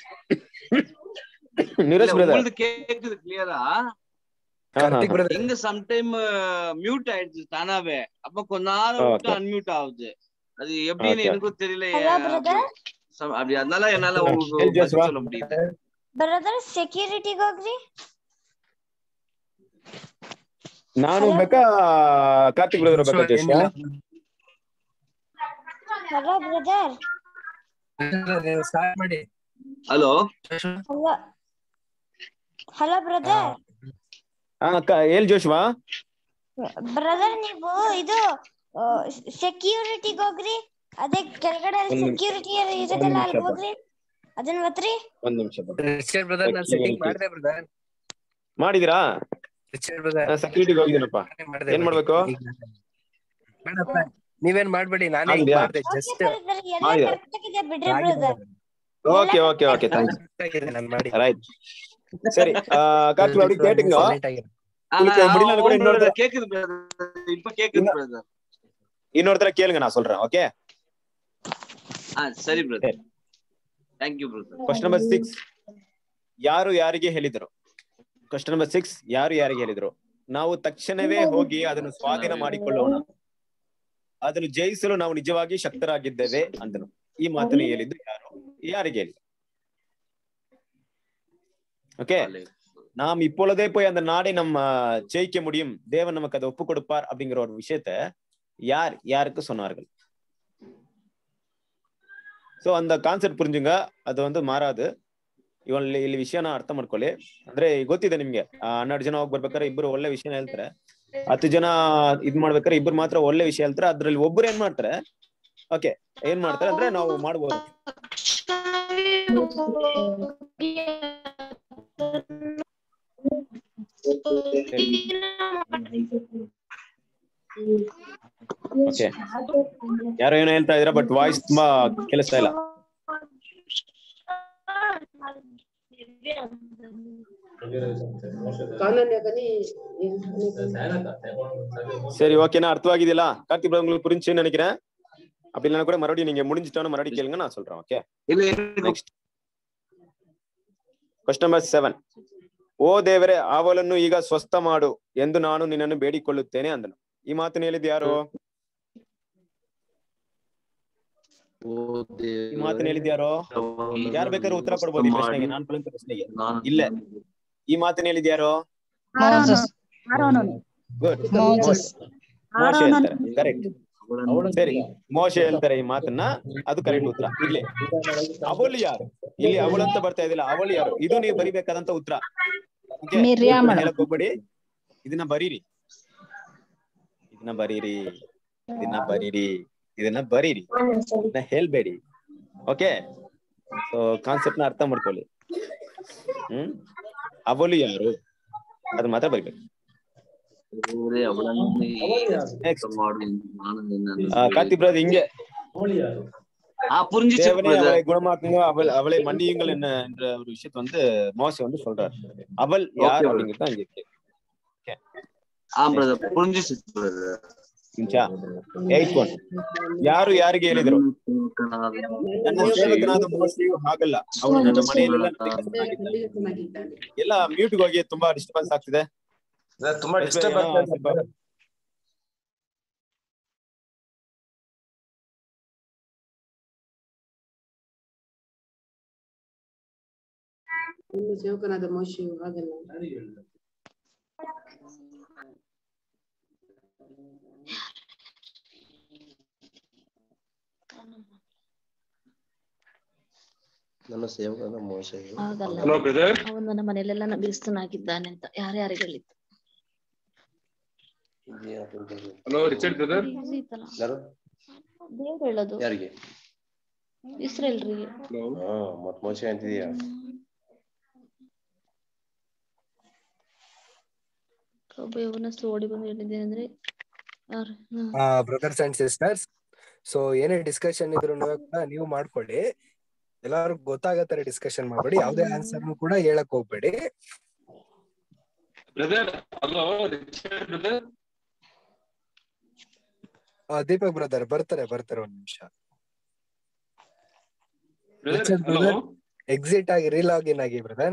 இல்ல, நிரஸ் பிரதர் உங்களுது கேக்குது கிளியரா கார்த்திக் பிரதர் எங்க சம்டைம் மியூட் ஆயிடுச்சு தானாவே அப்ப கொஞ்ச நேரம் விட்டு Okay. அன்மியூட் ஆகுது அது எப்படின்னு Okay. எனக்கும் தெரியல Hello, brother. சம்- அப்படி அதனால என்னால Hey, உங்களுக்கு Joshua. பதில் சொல்ல முடியுது ಬ್ರದರ್ ಸೆಕ್ಯೂರಿಟಿಗೆ ಹೋಗ್ರಿ ನಾನು Hello? ಬೇಕಾ ಕಾರ್ತಿಕ್ ಬ್ರದರ್ ಬೇಕಾ ಜೋಶ್ವಾ ಹಲೋ ಬ್ರದರ್ ಸ್ಟಾರ್ಟ್ ಮಾಡಿ ಹಲೋ ಹಲೋ ಹಲೋ ಬ್ರದರ್ ಹಾ ಅಕ್ಕ ಹೇಳ್ ಜೋಶ್ವಾ ಬ್ರದರ್ ನೀವು ಇದು ಸೆಕ್ಯೂರಿಟಿಗೆ ಹೋಗ್ರಿ ಅದೇ ಕೆಳಗಡೆ ಒಂದ್ ನಿಮಿಷ. ಸೆಕ್ಯೂರಿಟಿ ಇರುತ್ತಲ್ಲ ಅಲ್ಲಿ ನಿಮಿಷ ಬಾ. ಹೋಗ್ರಿ ಅದನ್ನ ಒತ್ರಿ ಒಂದ್ ನಿಮಿಷ ಬಾ. ರಿಚರ್ಡ್ ಬ್ರದರ್ ನಾನು ಸೆಟ್ಟಿಂಗ್ ಮಾಡಿದೆ ಬ್ರದರ್ ಮಾಡಿದಿರಾ ರಿಚರ್ಡ್ ಬ್ರದರ್ ನಾನು ಸೆಕ್ಯೂರಿಟಿಗೆ ಹೋಗಿದ್ದೀನಪ್ಪ ಮಾಡಿದೆ ಏನ್ ಮಾಡ್ಬೇಕು? ಬೇಡಪ್ಪ ನೀವೇನ್ ಮಾಡ್ಬೇಡಿ ನಾನೇ ಹಿಂಗ್ ಆಗಿದ್ಯಾ? ಮಾಡ್ದೆ ಓಕೆ ಜಸ್ಟ್ ಬ್ರದರ್ ಎಲ್ಲ ಮಾಡಿದೆ. ಕರೆಕ್ಟ್ ಆಗಿದೆ ಬಿಡ್ರಿ brother okay okay okay thanks ನಾನು ಮಾಡಿ ರೈಟ್ சரி கார்த்திக் அப்படி கேட்டுங்க உங்களுக்கு முடியல கூட இன்னொரு தடவை- கேக்குது brother. இப்ப கேக்குது இன்னும் brother. இன்னொரு தடவை கேளுங்க நான் சொல்றேன் ஓகே ஆ சரி brother. Thank you brother. Question number six ಯಾರು ಯಾರಿಗೆ ಹೇಳಿದರು ಕ್ವಶನ್ ನಂಬರ್ ಸಿಕ್ಸ್ ಯಾರು ಯಾರಿಗೆ ಹೇಳಿದರು ನಾವು ತಕ್ಷಣವೇ ಹೋಗಿ ಅದನ್ನು ಸ್ವಾಧೀನ ಮಾಡಿಕೊಳ್ಳೋಣ ಅದನ್ನು ಜಯಿಸಲು ನಾವು ನಿಜವಾಗಿ ಶಕ್ತರಾಗಿದ್ದೇವೆ ಅಂದನು ಈ ಮಾತನ್ನು ಹೇಳಿದ್ದು ಯಾರು ಯಾರಿಗೆ ಹೇಳಿ ஓகே நாம் இப்பொழுதே போய் அந்த நாடை நம்ம ஜெயிக்க முடியும் தேவன் நமக்கு அதை ஒப்பு கொடுப்பார் அப்படிங்கிற ஒரு விஷயத்த யார் யாருக்கு சொன்னார்கள் ಸೊ ಅಂದ ಕಾನ್ಸೆಪ್ಟ್ ಪುರಿಂಜುಂಗ ಅದು ಒಂದು ಮಾರಾದು ಇವಾಗ ಇಲ್ಲಿ ಇಲ್ಲಿ ವಿಷಯನ ಅರ್ಥ ಮಾಡ್ಕೊಳ್ಳಿ ಅಂದ್ರೆ ಗೊತ್ತಿದೆ ನಿಮ್ಗೆ ಆ ಹನ್ನೆರಡು ಜನ ಹೋಗಿ ಬರ್ಬೇಕಾದ್ರೆ ಇಬ್ರು ಒಳ್ಳೆ ವಿಷಯನ ಹೇಳ್ತಾರೆ ಹತ್ತು ಜನ ಇದ್ ಮಾಡ್ಬೇಕಾದ್ರೆ ಇಬ್ರು ಮಾತ್ರ ಒಳ್ಳೆ ವಿಷಯ ಹೇಳ್ತಾರೆ ಅದ್ರಲ್ಲಿ ಒಬ್ರು ಏನ್ ಮಾಡ್ತಾರೆ ಓಕೆ ಏನ್ ಮಾಡ್ತಾರೆ ಅಂದ್ರೆ ನಾವು ಮಾಡ್ಬೋದು ಓಕೆ ಯಾರೋ ಏನೋ ಹೇಳ್ತಾ ಇದ್ರ ಬಟ್ ವಾಯ್ಸ್ ತುಂಬಾ ಕೇಳಿಸ್ತಾ ಇಲ್ಲ కానన్యకని சரி ஓகேண்ணா அர்த்தವಾಗಿದೆಯಲ್ಲ கார்த்திக் பிரதர் உங்களுக்கு புரிஞ்சுன்னு நினைக்கிறேன் அப்படி இல்லைன்னா கூட மறுபடியும் நீங்க முடிஞ்சிட்டோன்னு மறுபடியும் கேளுங்க நான் சொல்றேன் ஓகே இல்ல எனக்கு ನೆಕ್ಸ್ಟ್ ಕ್ವಶನ್ ನಂಬರ್ ಸೆವೆನ್ ಓ ದೇವರೇ ಅವಳನ್ನು ಈಗ ಸ್ವಸ್ಥ ಮಾಡು ಎಂದು ನಾನು ನಿನ್ನನ್ನು ಬೇಡಿಕೊಳ್ಳುತ್ತೇನೆ ಅಂದನು ಈ ಮಾತನ್ನು ಹೇಳಿದ್ ಯಾರು ಈ ಮಾತನ್ನು ಹೇಳಿದ್ ಯಾರು ಯಾರು ಬೇಕಾದ್ರೂ ಉತ್ತರ ಕೊಡ್ಬೋದು ಈ ಪ್ರಶ್ನೆಗೆ ನಾನು ಕೇಳಿದ ಪ್ರಶ್ನೆಗೆ ಇಲ್ಲ. ಈ ಮಾತನ್ನು ಹೇಳಿದ್ ಯಾರು ಗುಡ್ ಮೋಶೆ ಹೇಳ್ತಾರೆ ಕರೆಕ್ಟ್ ಸರಿ ಮೋಶೆ ಹೇಳ್ತಾರೆ ಈ ಮಾತನ್ನ ಅದು ಕರೆಕ್ಟ್ ಉತ್ತರ ಇಲ್ಲಿ ಅವಳು ಯಾರು ಇಲ್ಲಿ ಅವಳಂತ ಬರ್ತಾ ಇದಿಲ್ಲ ಅವಳು ಯಾರು ಇದು ನೀವು ಬರಿಬೇಕಾದಂತ ಉತ್ತರ Okay? ಮಿರ್ಯಾಮ. ಹೇಳಕ್ ಹೋಗ್ಬೇಡಿ ಇದನ್ನ ಬರೀರಿ ಇದನ್ನ ಬರೀರಿ ಇದನ್ನ ಬರೀರಿ ಇದನ್ನ ಬರೀರಿ ಇದನ್ನ ಹೇಳ್ಬೇಡಿ ಓಕೆ ಸೊ ಕಾನ್ಸೆಪ್ಟ್ ನ ಅರ್ಥ ಮಾಡ್ಕೊಳ್ಳಿ ಹ್ಮ್ ಅವಳು ಯಾರು ಅದು ಮಾತ್ರ ಬರಿಬೇಕು ದೇವರೇ ಅವಳನ್ನು ನೆಕ್ಸ್ಟ್ ಮಾಡು ನಾನು ನಿನ್ನನ್ನು கார்த்தி பிரதர் இங்க ஆ புரிஞ்சிச்சு தேவனே brother. அவளை குணமாக்குங்க அவள் அவளை மன்னியுங்கள் என்ன என்ற ஒரு விஷயத்தை வந்து மோசை வந்து சொல்றாரு அவள் யார் Okay. அப்படிங்கிறது தான் இங்க இருக்கு ஆ brother புரிஞ்சிச்சு brother. ಇಂಚಾ ಏಟ್ ಒನ್ ಯಾರು ಯಾರಿಗೆ ಹೇಳಿದರು ನನ್ನ ಸೇವಕನಾದ ಮೋಸೆಯು ಹಾಗಲ್ಲ ಅವನು ನನ್ನ ಮನೆಯಲ್ಲೆಲ್ಲ ನನಗೆ ಕರ್ತನಾಗಿದ್ದಾನೆ. ಎಲ್ಲ ಮ್ಯೂಟ್ ಹೋಗಿ ತುಂಬಾ ಡಿಸ್ಟರ್ಬೆನ್ಸ್ ಆಗ್ತಿದೆ ತುಂಬಾ ಡಿಸ್ಟರ್ಬ್ ಆಗ್ತಾ ನಿಮ್ಮ ಸೇವಕನಾದ ಮೋಶೆಯು ಹಾಗಲ್ಲ ನನ್ನ ಸೇವಕನ ಮೋಶೆಯು ಆಗಲ್ಲ ಹಲೋ ಬ್ರದರ್ ಅವನು ನನ್ನ ಮನೆಯಲ್ಲೆಲ್ಲ ನಂಬಿಸ್ತನಾಗಿದ್ದಾನೆ ಅಂತ ಯಾರು ಯಾರಿಗೆ ಹೇಳಿದ್ದು ಹಲೋ ರಿಚರ್ಡ್ ಬ್ರದರ್ Easy ಇತ್ತಲ್ಲ. ಯಾರು ದೇವ್ರು ಹೇಳೋದು ಯಾರಿಗೆ ಇಸ್ರೇಲ್ರಿಗೆ ಹಲೋ ಹಾ ಮತ್ ಮೋಶೆ ಅಂತಿದೀಯಾ ಒಬ್ಬ ಯೌವನಸ್ಥ ಓಡಿ ಬಂದು ಹೇಳಿದ್ದೇನೆ ಅಂದ್ರೆ ಯಾರು hmm. Brothers and sisters so ಏನೇ ಡಿಸ್ಕಷನ್ ಇದ್ರು ಕೂಡ ನೀವು ಮಾಡ್ಕೊಳ್ಳಿ ಎಲ್ಲಾರು ಗೊತ್ತಾಗೋ ತರ ಡಿಸ್ಕಷನ್ ಮಾಡ್ಬೇಡಿ ಯಾವ್ದೇ ಆನ್ಸರ್ ಕೂಡ ಹೇಳಕ್ ಹೋಗ್ಬೇಡಿ ಬ್ರದರ್ ಹಲೋ ರಿಚರ್ಡ್ ಬ್ರದರ್ ಆ, ದೀಪಕ್ ಬ್ರದರ್ ಬರ್ತಾರೆ ಬರ್ತಾರೆ ಒಂದ್ ನಿಮಿಷ brother Richard hello brother? Exit ಆಗಿ ರೀಲಾಗಿನ್ ಆಗಿ ಬ್ರದರ್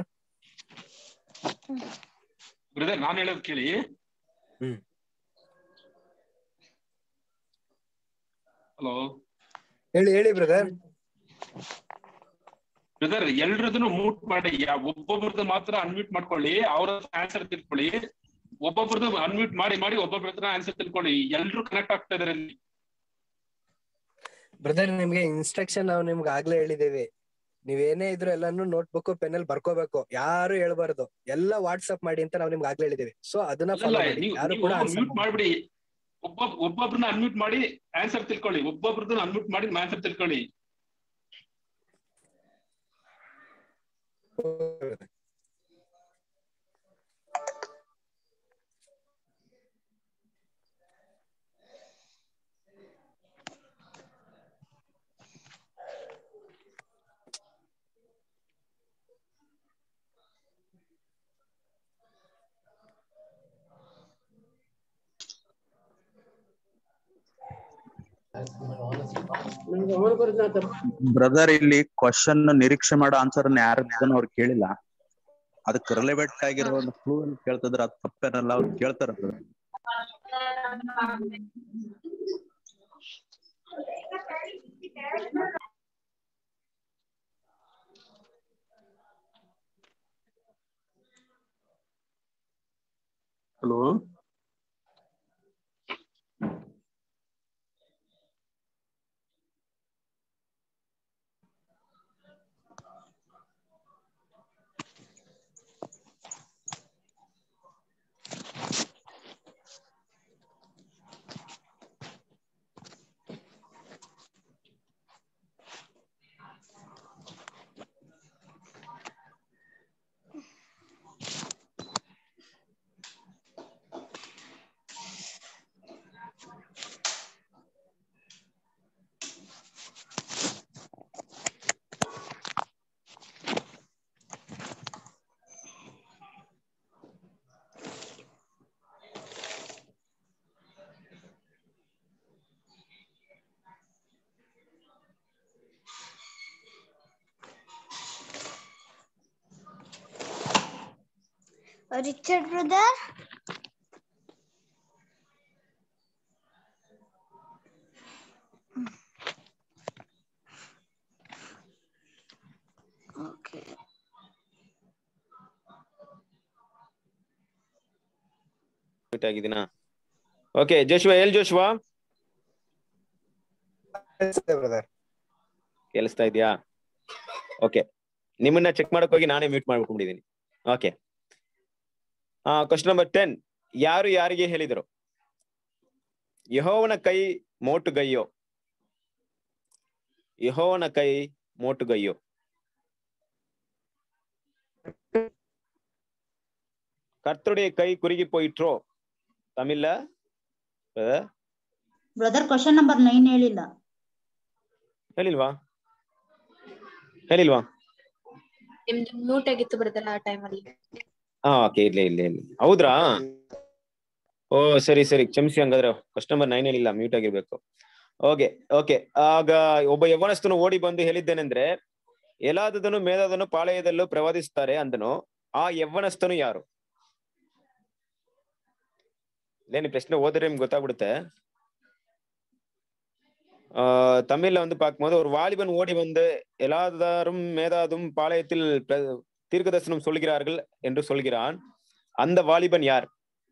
ಬ್ರದರ್ ನಾನ್ ಹೇಳೋದ್ ಕೇಳಿ ಹ್ಮ್. ಹಲೋ ಹೇಳಿ ಹೇಳಿ ಬ್ರದರ್ ಬ್ರದರ್ ಎಲ್ರದನ್ನು ಮೂಟ್ ಮಾಡಿ ಯಾ- ಒಬ್ಬೊಬ್ರದ್ದು ಮಾತ್ರ ಅನ್ಮ್ಯೂಟ್ ಮಾಡ್ಕೊಳ್ಳಿ ಅವ್ರ ಆನ್ಸರ್ ತಿಳ್ಕೊಳ್ಳಿ ಒಬ್ಬೊಬ್ರದ್ದು ಅನ್ಮ್ಯೂಟ್ ಮಾಡಿ ಮಾಡಿ ಒಬ್ಬೊಬ್ರ ಹತ್ರ ಆನ್ಸರ್ ತಿಳ್ಕೊಳ್ಳಿ ಎಲ್ರು ಕನೆಕ್ಟ್ ಆಗ್ತಾ ಇದಾರೆ ಇಲ್ಲಿ ಬ್ರದರ್ ನಿಮ್ಗೆ ಇನ್ಸ್ಟ್ರಕ್ಷನ್ ನಾವು ನಿಮ್ಗೆ ಆಗ್ಲೇ ಹೇಳಿದೇವಿ ನೀವೇನೇ ಇದ್ರು ಎಲ್ಲಾನು ನೋಟ್ಬುಕ್ ಪೆನ್ನಲ್ಲಿ ಬರ್ಕೋಬೇಕು ಯಾರು ಹೇಳ್ಬಾರ್ದು ಎಲ್ಲ ವಾಟ್ಸ್ಆಪ್ ಮಾಡಿ ಅಂತ ನಾವು ನಿಮ್ಗೆ ಆಗ್ಲೇ ಹೇಳಿದೇವಿ ಸೊ ಅದನ್ನ ಫಾಲೋ ಅಲ್ಲ ಮಾಡಿ ನೀವು ಯಾರು ಕೂಡ answer ಮ್ಯೂಟ್ ಮಾಡ್ಬಿಡಿ ಒಬ್ಬ ಒಬ್ಬೊಬ್ರನ್ನ ಅನ್ಮ್ಯೂಟ್ ಮಾಡಿ ಆನ್ಸರ್ ತಿಳ್ಕೊಳ್ಳಿ ಒಬ್ಬೊಬ್ರದ್ದು ಅನ್ಮ್ಯೂಟ್ ಮಾಡಿ ಆನ್ಸರ್ ತಿಳ್ಕೊಳ್ಳಿ ಮಾಡ್ಬೇಡಿ. ನಂಗೆ ಅವನು ಬರೋದು ಬ್ರದರ್ ಇಲ್ಲಿ ಕ್ವಶನ್ ನಿರೀಕ್ಷೆ ಮಾಡೋ ಆನ್ಸರ್ ಯಾರು ಅವ್ರು ಕೇಳಿಲ್ಲ ಅದಕ್ಕೆ ರಿಲೆವೆಂಟ್ ಆಗಿರೋ ಒಂದು ಕ್ಲೂ ಕೇಳ್ತಿದ್ರ ಅದು ತಪ್ಪೇನಲ್ಲ ಅವ್ರು ಕೇಳ್ತಾರ hello Richard brother okay mute ಆಗಿದ್ದೀನಾ ಓಕೆ ಜೋಶ್ವಾ ಎಲ್ ಜೋಶ್ವಾ ಬ್ರದರ್ ಕೇಳಿಸ್ತಾ ಇದೆಯಾ ಓಕೆ ನಿಮ್ಮನ್ನ ಚೆಕ್ ಮಾಡಕ್ ಹೋಗಿ ನಾನೇ ಮ್ಯೂಟ್ ಮಾಡ್ಕೊಂಡಿದ್ದೀನಿ ಓಕೆ ಆ ಕ್ವಶನ್ ನಂಬರ್ ಟೆನ್ ಯಾರು ಯಾರಿಗೆ ಹೇಳಿದರು ಯಹೋವನ ಕೈ ಮೋಟುಗೈಯೋ ಯಹೋವನ ಕೈ ಮೋಟುಗೈಯೋ கர்த்தருடைய கை குறுகி போயிற்றோ தமிழ்ல brother? Brother question number nine ಹೇಳಿಲ್ಲ ಹೇಳಿಲ್ವಾ ಹೇಳಿಲ್ವಾ ನಿಮ್ದು ಮ್ಯೂಟ್ ಆಗಿತ್ತು ಬ್ರದರ್ ಆ ಟೈಮಲ್ಲಿ ಹಾ ಓಕೆ ಇರ್ಲಿ ಇರ್ಲಿ ಇರ್ಲಿ ಹೌದ್ರಾ ಓ ಸರಿ ಸರಿ ಕ್ಷಮಿಸಿ ಹಂಗಾದ್ರೆ ಕಸ್ಟಮರ್ ನೈನ್ ಏನಿಲ್ಲ ಮ್ಯೂಟ್ ಆಗಿರ್ಬೇಕು ಓಕೆ ಓಕೆ ಆಗ ಒಬ್ಬ ಯೌವನಸ್ಥನು ಓಡಿ ಬಂದು ಹೇಳಿದ್ದೇನೆಂದ್ರೆ ಎಲಾದದನು ಮೇಲಾದನು ಪಾಳೆಯದಲ್ಲೂ ಪ್ರವಾದಿಸುತ್ತಾರೆ ಅಂದನು ಆ ಯೌವನಸ್ಥನು ಯಾರು ಇದೇನು ಪ್ರಶ್ನೆ ಓದಿದ್ರೆ ನಿಮ್ಗೆ ಗೊತ್ತಾಗ್ಬಿಡುತ್ತೆ ஆஹ் தமிழ்ல வந்து பார்க்கும்போது ஒரு வாலிபன் ஓடி வந்து எல்லாதாரும் மேதாதும் பாளையத்தில் பிர- தீர்க்கதரிசனம் சொல்கிறார்கள் என்று சொல்கிறான் அந்த வாலிபன் யார்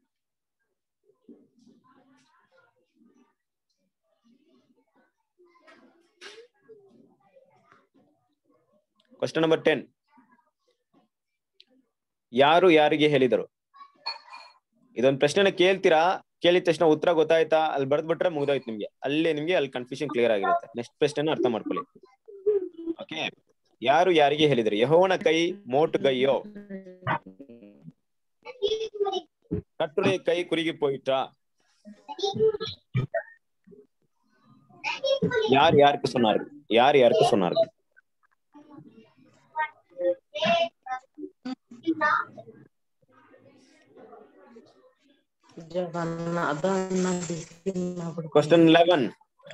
ಕ್ವಶನ್ ನಂಬರ್ ಟೆನ್ ಯಾರು ಯಾರಿಗೆ ಹೇಳಿದರು ಇದೊಂದು ಪ್ರಶ್ನೆನ ಕೇಳ್ತೀರಾ ಕೇಳಿದ ತಕ್ಷಣ ಉತ್ತರ ಗೊತ್ತಾಯ್ತಾ ಅಲ್ಲಿ ಬರ್ದ್ಬಿಟ್ರೆ ಮುಗ್ದೋಯ್ತು ನಿಮ್ಗೆ ಅಲ್ಲಿ ನಿಮ್ಗೆ ಅಲ್ಲಿ ಕನ್ಫ್ಯೂಷನ್ ಕ್ಲಿಯರ್ ಆಗಿರುತ್ತೆ ನೆಕ್ಸ್ಟ್ ಪ್ರಶ್ನೆನ ಅರ್ಥ ಮಾಡ್ಕೊಳ್ಳಿ ಓಕೆ ಯಾರು ಯಾರಿಗೆ ಹೇಳಿದರು ಯಹೋವನ ಕೈ ಮೋಟುಗೈಯೋ கர்த்தருடைய கை குறுகி போயிட்டா யார் யாருக்கு சொன்னார்கள் யார் யாருக்கு சொன்னார்கள் ಕ್ವಶನ್ ಲೆವೆನ್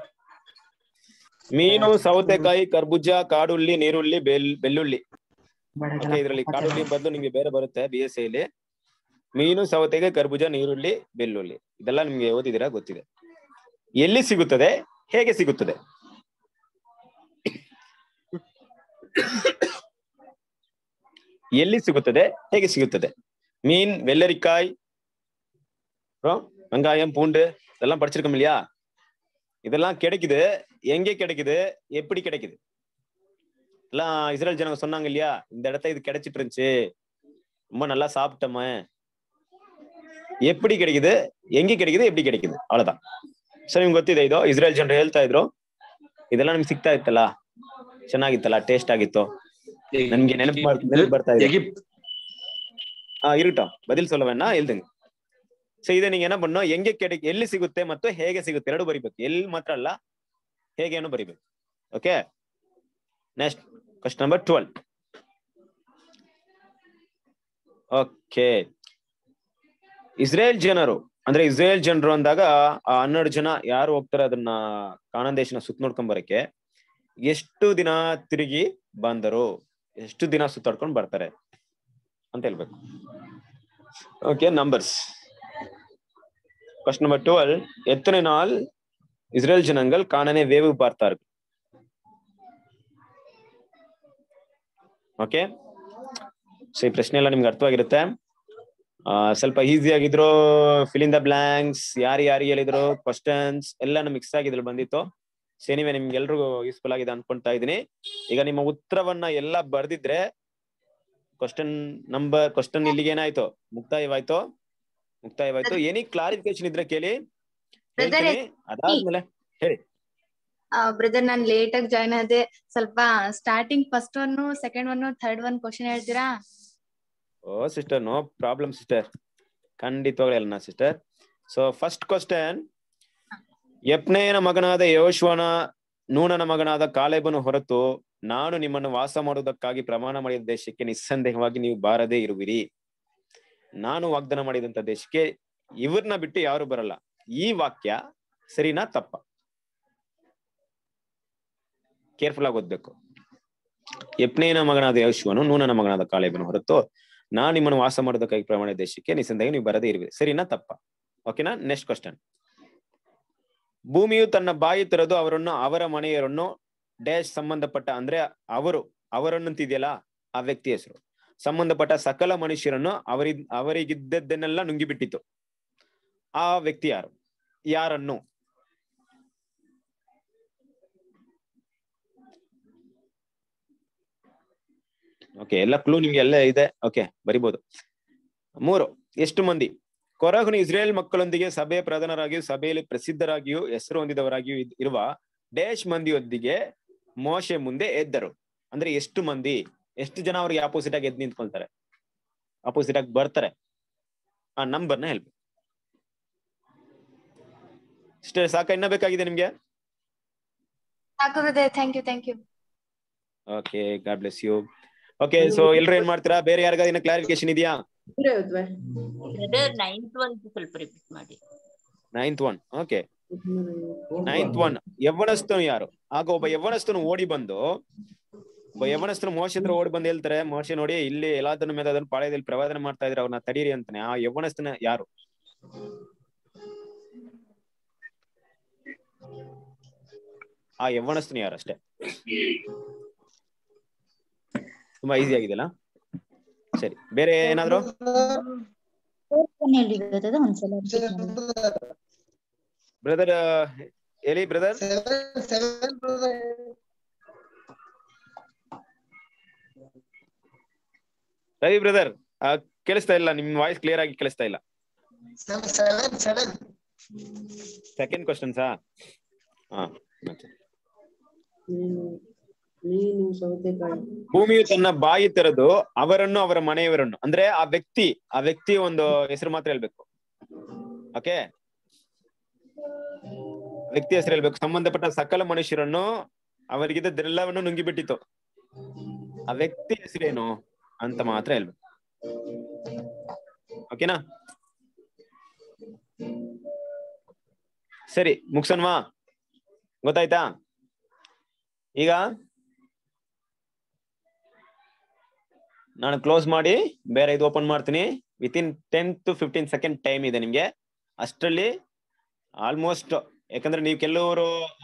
ಮೀನು ಸೌತೆಕಾಯಿ ಕರ್ಬೂಜ ಕಾಡುಳ್ಳಿ ನೀರುಳ್ಳಿ ಬೆಲ್ ಬೆಳ್ಳುಳ್ಳಿ ಓಕೆ ಇದರಲ್ಲಿ ಕಾಡುಳ್ಳಿ ಬದಲು ನಿಮ್ಗೆ ಬೇರೆ ಬರುತ್ತೆ ಬಿ ಎಸ್ ಇಲ್ಲಿ ಮೀನು ಸೌತೆಕಾಯಿ ಕರ್ಬೂಜ ನೀರುಳ್ಳಿ ಬೆಳ್ಳುಳ್ಳಿ ಇದೆಲ್ಲ ನಿಮ್ಗೆ ಓದಿದಿರಾ ಗೊತ್ತಿದೆ ಎಲ್ಲಿ ಸಿಗುತ್ತದೆ ಹೇಗೆ ಸಿಗುತ್ತದೆ ಎಲ್ಲಿ ಸಿಗುತ್ತದೆ ಹೇಗೆ ಸಿಗುತ್ತದೆ மீன் வெள்ளரிக்காய் அப்புறம் வெங்காயம் பூண்டு இதெல்லாம் படிச்சிருக்கோம் இல்லையா இதெல்லாம் கிடைக்குது எங்கே கிடைக்குது எப்படி கிடைக்குது எல்லாம் இஸ்ரேல் ஜனங்க சொன்னாங்க இல்லையா இந்த இடத்த இது கிடைச்சிட்டு இருந்துச்சு ரொம்ப நல்லா சாப்பிட்டோமே எப்படி கிடைக்குது எங்க கிடைக்குது எப்படி கிடைக்குது ಅவ்வளவுதான் ಸರ್ ನಿಮ್ಗೆ ಗೊತ್ತಿದೆ ಇದು ಇಸ್ರೇಲ್ ಜನರು ಹೇಳ್ತಾ ಇದ್ರು ಇದೆಲ್ಲ ನಿಮ್ಗೆ ಸಿಗ್ತಾ ಇತ್ತಲ್ಲ ಚೆನ್ನಾಗಿತ್ತಲ್ಲ ಟೇಸ್ಟ್ ಆಗಿತ್ತು ನನ್ಗೆ ನೆನಪು ಮಾಡ್- ನೆನಪು ಬರ್ತಾ ಇದೆ ஆ இருக்கட்டும் பதில் சொல்ல வேணா எழுதுங்க ಸೊ ಇದೇ நீங்க என்ன பண்ணணும் எங்க கிடை ಎಲ್ಲಿ ಸಿಗುತ್ತೆ ಮತ್ತು ಹೇಗೆ ಸಿಗುತ್ತೆ ಎರಡು ಬರಿಬೇಕು ಎಲ್ಲಿ ಮಾತ್ರ ಅಲ್ಲ ಹೇಗೇನು ಬರಿಬೇಕು okay next question number twelve okay Israel ಜನರು ಅಂದ್ರೆ ಇಸ್ರೇಲ್ ಜನರು ಅಂದಾಗ ಆ ಹನ್ನೆರಡು ಜನ ಯಾರು ಹೋಗ್ತಾರೆ ಅದನ್ನ ಕಾನಾನ್ ದೇಶನ ಸುತ್ತ ನೋಡ್ಕೊಂಡ್ ಬರಕ್ಕೆ ಎಷ್ಟು ದಿನ ತಿರುಗಿ ಬಂದರು ಎಷ್ಟು ದಿನ ಸುತ್ತಾಡ್ಕೊಂಡು ಬರ್ತಾರೆ ಅಂತ ಹೇಳ್ಬೇಕು okay numbers question number twelve எத்தனை நாள் இஸ்ரேல் ஜனங்கள் காணனை வேவு பார்த்தார்கள் ಓಕೆ ಸೊ ಈ ಪ್ರಶ್ನೆ ಎಲ್ಲ ನಿಮ್ಗೆ ಅರ್ಥವಾಗಿರುತ್ತೆ ಆ, ಸ್ವಲ್ಪ ಈಸಿ ಆಗಿದ್ರು ಫಿಲಿಂಗ್ ದ ಬ್ಲಾಂಕ್ಸ್ ಯಾರು ಯಾರು ಹೇಳಿದ್ರು ಕ್ವಶನ್ಸ್ ಎಲ್ಲ ಮಿಕ್ಸ್ ಆಗಿದ್ರು ಬಂದಿತ್ತು ಸೊ ಎನಿವೆ ನಿಮ್ಗೆಲ್ರಿಗೂ ಯೂಸ್ಫುಲ್ ಆಗಿದೆ ಅನ್ಕೊಂತಾ ಇದೀನಿ ಈಗ ನಿಮ್ಮ ಉತ್ತರವನ್ನ ಎಲ್ಲ ಬರ್ದಿದ್ರೆ ಕ್ವಶನ್ ನಂಬರ್ ಕ್ವಶನ್ ಇಲ್ಲಿಗೆ ಏನಾಯ್ತು ಮುಕ್ತಾಯವಾಯ್ತು ಮುಕ್ತಾಯವಾಯ್ತು ಏನಿ ಕ್ಲಾರಿಫಿಕೇಶನ್ ಇದ್ರೆ ಕೇಳಿ Brother, ಹೇಳ್ತೀನಿ ಅದಾದ್ಮೇಲೆ ಹೇಳಿ ಬ್ರದರ್ ನಾನ್ ಲೇಟ್ ಆಗಿ ಜಾಯ್ನ್ ಆದೆ ಸ್ವಲ್ಪ starting first one second one third one question ಹೇಳ್ತೀರಾ oh sister no problem sister ಖಂಡಿತವಾಗ್ಲೂ ಅಲ್ಲ ಸಿಸ್ಟರ್ ಸೊ ಫಸ್ಟ್ ಕ್ವಶನ್ ಯಪ್ನೇಯನ ಮಗನಾದ ಯೋಶ್ವನ ನೂನನ ಮಗನಾದ ಕಾಲೇಬನು ಹೊರತು ನಾನು ನಿಮ್ಮನ್ನು ವಾಸ ಮಾಡುವುದಕ್ಕಾಗಿ ಪ್ರಮಾಣ ಮಾಡಿದ ದೇಶಕ್ಕೆ ನಿಸ್ಸಂದೇಹವಾಗಿ ನೀವು ಬಾರದೇ ಇರುವಿರಿ ನಾನು ವಾಗ್ದಾನ ಮಾಡಿದಂತ ದೇಶಕ್ಕೆ ಇವ್ರನ್ನ ಬಿಟ್ಟು ಯಾರು ಬರಲ್ಲ ಈ ವಾಕ್ಯ ಸರಿನಾ ತಪ್ಪ ಕೇರ್ಫುಲ್ ಆಗಿ ಓದ್ಬೇಕು ಯಪ್ನೇಯನ ಮಗನಾದ ಯೋಶುವನು ನೂನನ ಮಗನಾದ ಕಾಲೇಬನು ಹೊರತು ನಾನು ನಿಮ್ಮನ್ನು ವಾಸ ಮಾಡೋದಕ್ಕಾಗಿ ಪ್ರಮಾಣ ದೇಶಕ್ಕೆ ನಿಸ್ಸಂದೇಹ ನೀವು ಬರದೇ ಇರುವಿರಿ ಸರಿನಾ ತಪ್ಪ ಓಕೆನಾ ನೆಕ್ಸ್ಟ್ ಕ್ವಶನ್ ಭೂಮಿಯು ತನ್ನ ಬಾಯಿ ತೆರೆದು ಅವರನ್ನು ಅವರ ಮನೆಯವರನ್ನು ಡ್ಯಾಶ್ ಸಂಬಂಧಪಟ್ಟ ಅಂದ್ರೆ ಅವರು ಅವರನ್ನು ಅಂತಿದೆಯಲ್ಲ ಆ ವ್ಯಕ್ತಿ ಹೆಸರು ಸಂಬಂಧಪಟ್ಟ ಸಕಲ ಮನುಷ್ಯರನ್ನು ಅವರಿ ಅವರಿಗಿದ್ದದ್ದನ್ನೆಲ್ಲ ನುಂಗಿಬಿಟ್ಟಿತು ಆ ವ್ಯಕ್ತಿ ಯಾರು ಯಾರನ್ನು ಓಕೆ ಎಲ್ಲ ಕ್ಲೂ ನಿಮ್ಗೆ ಎಲ್ಲ ಇದೆ ಓಕೆ ಬರಿಬಹುದು ಮೂರು ಎಷ್ಟು ಮಂದಿ ಕೊರಹನು ಇಸ್ರೇಲ್ ಮಕ್ಕಳೊಂದಿಗೆ ಸಭೆ ಪ್ರಧಾನರಾಗಿಯೂ ಸಭೆಯಲ್ಲಿ ಪ್ರಸಿದ್ಧರಾಗಿಯೂ ಹೆಸರು ಹೊಂದಿದವರಾಗಿಯೂ ಇದ್- ಇರುವ ಡೇಶ್ ಮಂದಿಯೊಂದಿಗೆ ಮೋಶೆ ಮುಂದೆ ಎದ್ದರು ಅಂದ್ರೆ ಎಷ್ಟು ಮಂದಿ ಎಷ್ಟು ಜನ ಅವ್ರಿಗೆ ಆಪೋಸಿಟ್ ಆಗಿ ಎದ್ದು ನಿಂತ್ಕೊಳ್ತಾರೆ ಆಪೋಸಿಟ್ ಆಗಿ ಬರ್ತಾರೆ ಆ ನಂಬರ್ನ ಹೇಳ್ಬೇಕು ಇಷ್ಟೇ ಸಾಕ ಇನ್ನ ಬೇಕಾಗಿದೆ ನಿಮ್ಗೆ ಸಾಕು brother thank you thank you okay God bless you okay so ಎಲ್ರು ಏನ್ ಮಾಡ್ತೀರಾ ಬೇರೆ ಯಾರಿಗಾದ್ರು ಇನ್ನ ಕ್ಲಾರಿಫಿಕೇಶನ್ ಇದೆಯಾ ಬ್ರದರ್ ನೈನ್ತ್ ಒಂದು ಸ್ವಲ್ಪ ರಿಪೀಟ್ ಮಾಡಿ ninth one okay ninth one ಯವ್ವನಸ್ಥನು ಯಾರು ಆಗ ಒಬ್ಬ ಯವ್ವನಸ್ಥನು ಓಡಿ ಬಂದು ಒಬ್ಬ ಯವ್ವನಸ್ಥನು ಮೋಶ ಹತ್ರ ಓಡಿ ಬಂದು ಹೇಳ್ತಾರೆ ಮೋಶ ನೋಡಿ ಇಲ್ಲಿ ಎಲ್ಲಾದನ್ನ ಮೇಲೆ ಅದನ್ನ ಪಾಳ್ಯದಲ್ಲಿ ಪ್ರವಾದನೆ ಮಾಡ್ತಾ ಇದ್ರೆ ಅವ್ರನ್ನ ತಡೀರಿ ಅಂತಾನೆ ಆ ಯವ್ವನಸ್ಥನ ಯಾರು ಆ ಯವ್ವನಸ್ಥನು ಯಾರು ಅಷ್ಟೇ ತುಂಬಾ ಈಸಿ ಆಗಿದೆಯಲ್ಲ ಸರಿ ಬೇರೆ ಏನಾದ್ರು ಹೇಳಿ brother, ಒಂದ್ಸಲ repeat ಮಾಡಿ. ಬ್ರದರ್ ಹೇಳಿ ಬ್ರದರ್ ರವಿ ಬ್ರದರ್ ಕೇಳಿಸ್ತಾ ಇಲ್ಲ ನಿಮ್ ವಾಯ್ಸ್ ಕ್ಲಿಯರ್ ಆಗಿ ಕೇಳಿಸ್ತಾ ಇಲ್ಲ ಸೆಕೆಂಡ್ ಕ್ವಶನ್ಸಾ ಹಾ ಮತ್ತೆ. ಮೀನು ಸೌತೆಕಾಯಿ ಭೂಮಿಯು ತನ್ನ ಬಾಯಿ ತೆರೆದು ಅವರನ್ನು ಅವರ ಮನೆಯವರನ್ನು ಅಂದ್ರೆ ಆ ವ್ಯಕ್ತಿ ಆ ವ್ಯಕ್ತಿ ಒಂದು ಹೆಸರು ಮಾತ್ರ ಹೇಳ್ಬೇಕು ಓಕೆ ವ್ಯಕ್ತಿ ಹೆಸರು ಹೇಳ್ಬೇಕು ಸಂಬಂಧಪಟ್ಟ ಸಕಲ ಮನುಷ್ಯರನ್ನು ಅವರಿಗಿದ್ದೆಲ್ಲವನ್ನು ನುಂಗಿಬಿಟ್ಟಿತ್ತು ಆ ವ್ಯಕ್ತಿ ಹೆಸರೇನು ಅಂತ ಮಾತ್ರ ಹೇಳ್ಬೇಕು ಓಕೆನಾ ಸರಿ ಮುಗ್ಸನ್ವಾ ಗೊತ್ತಾಯ್ತಾ ಈಗ ನಾನು ಕ್ಲೋಸ್ ಮಾಡಿ ಬೇರೆ ಇದು ಓಪನ್ ಮಾಡ್ತೀನಿ within ten to fifteen second time ಇದೆ ನಿಮ್ಗೆ ಅಷ್ಟರಲ್ಲಿ ಆಲ್ಮೋಸ್ಟ್ ಯಾಕಂದ್ರೆ ನೀವು ಕೆಲವರು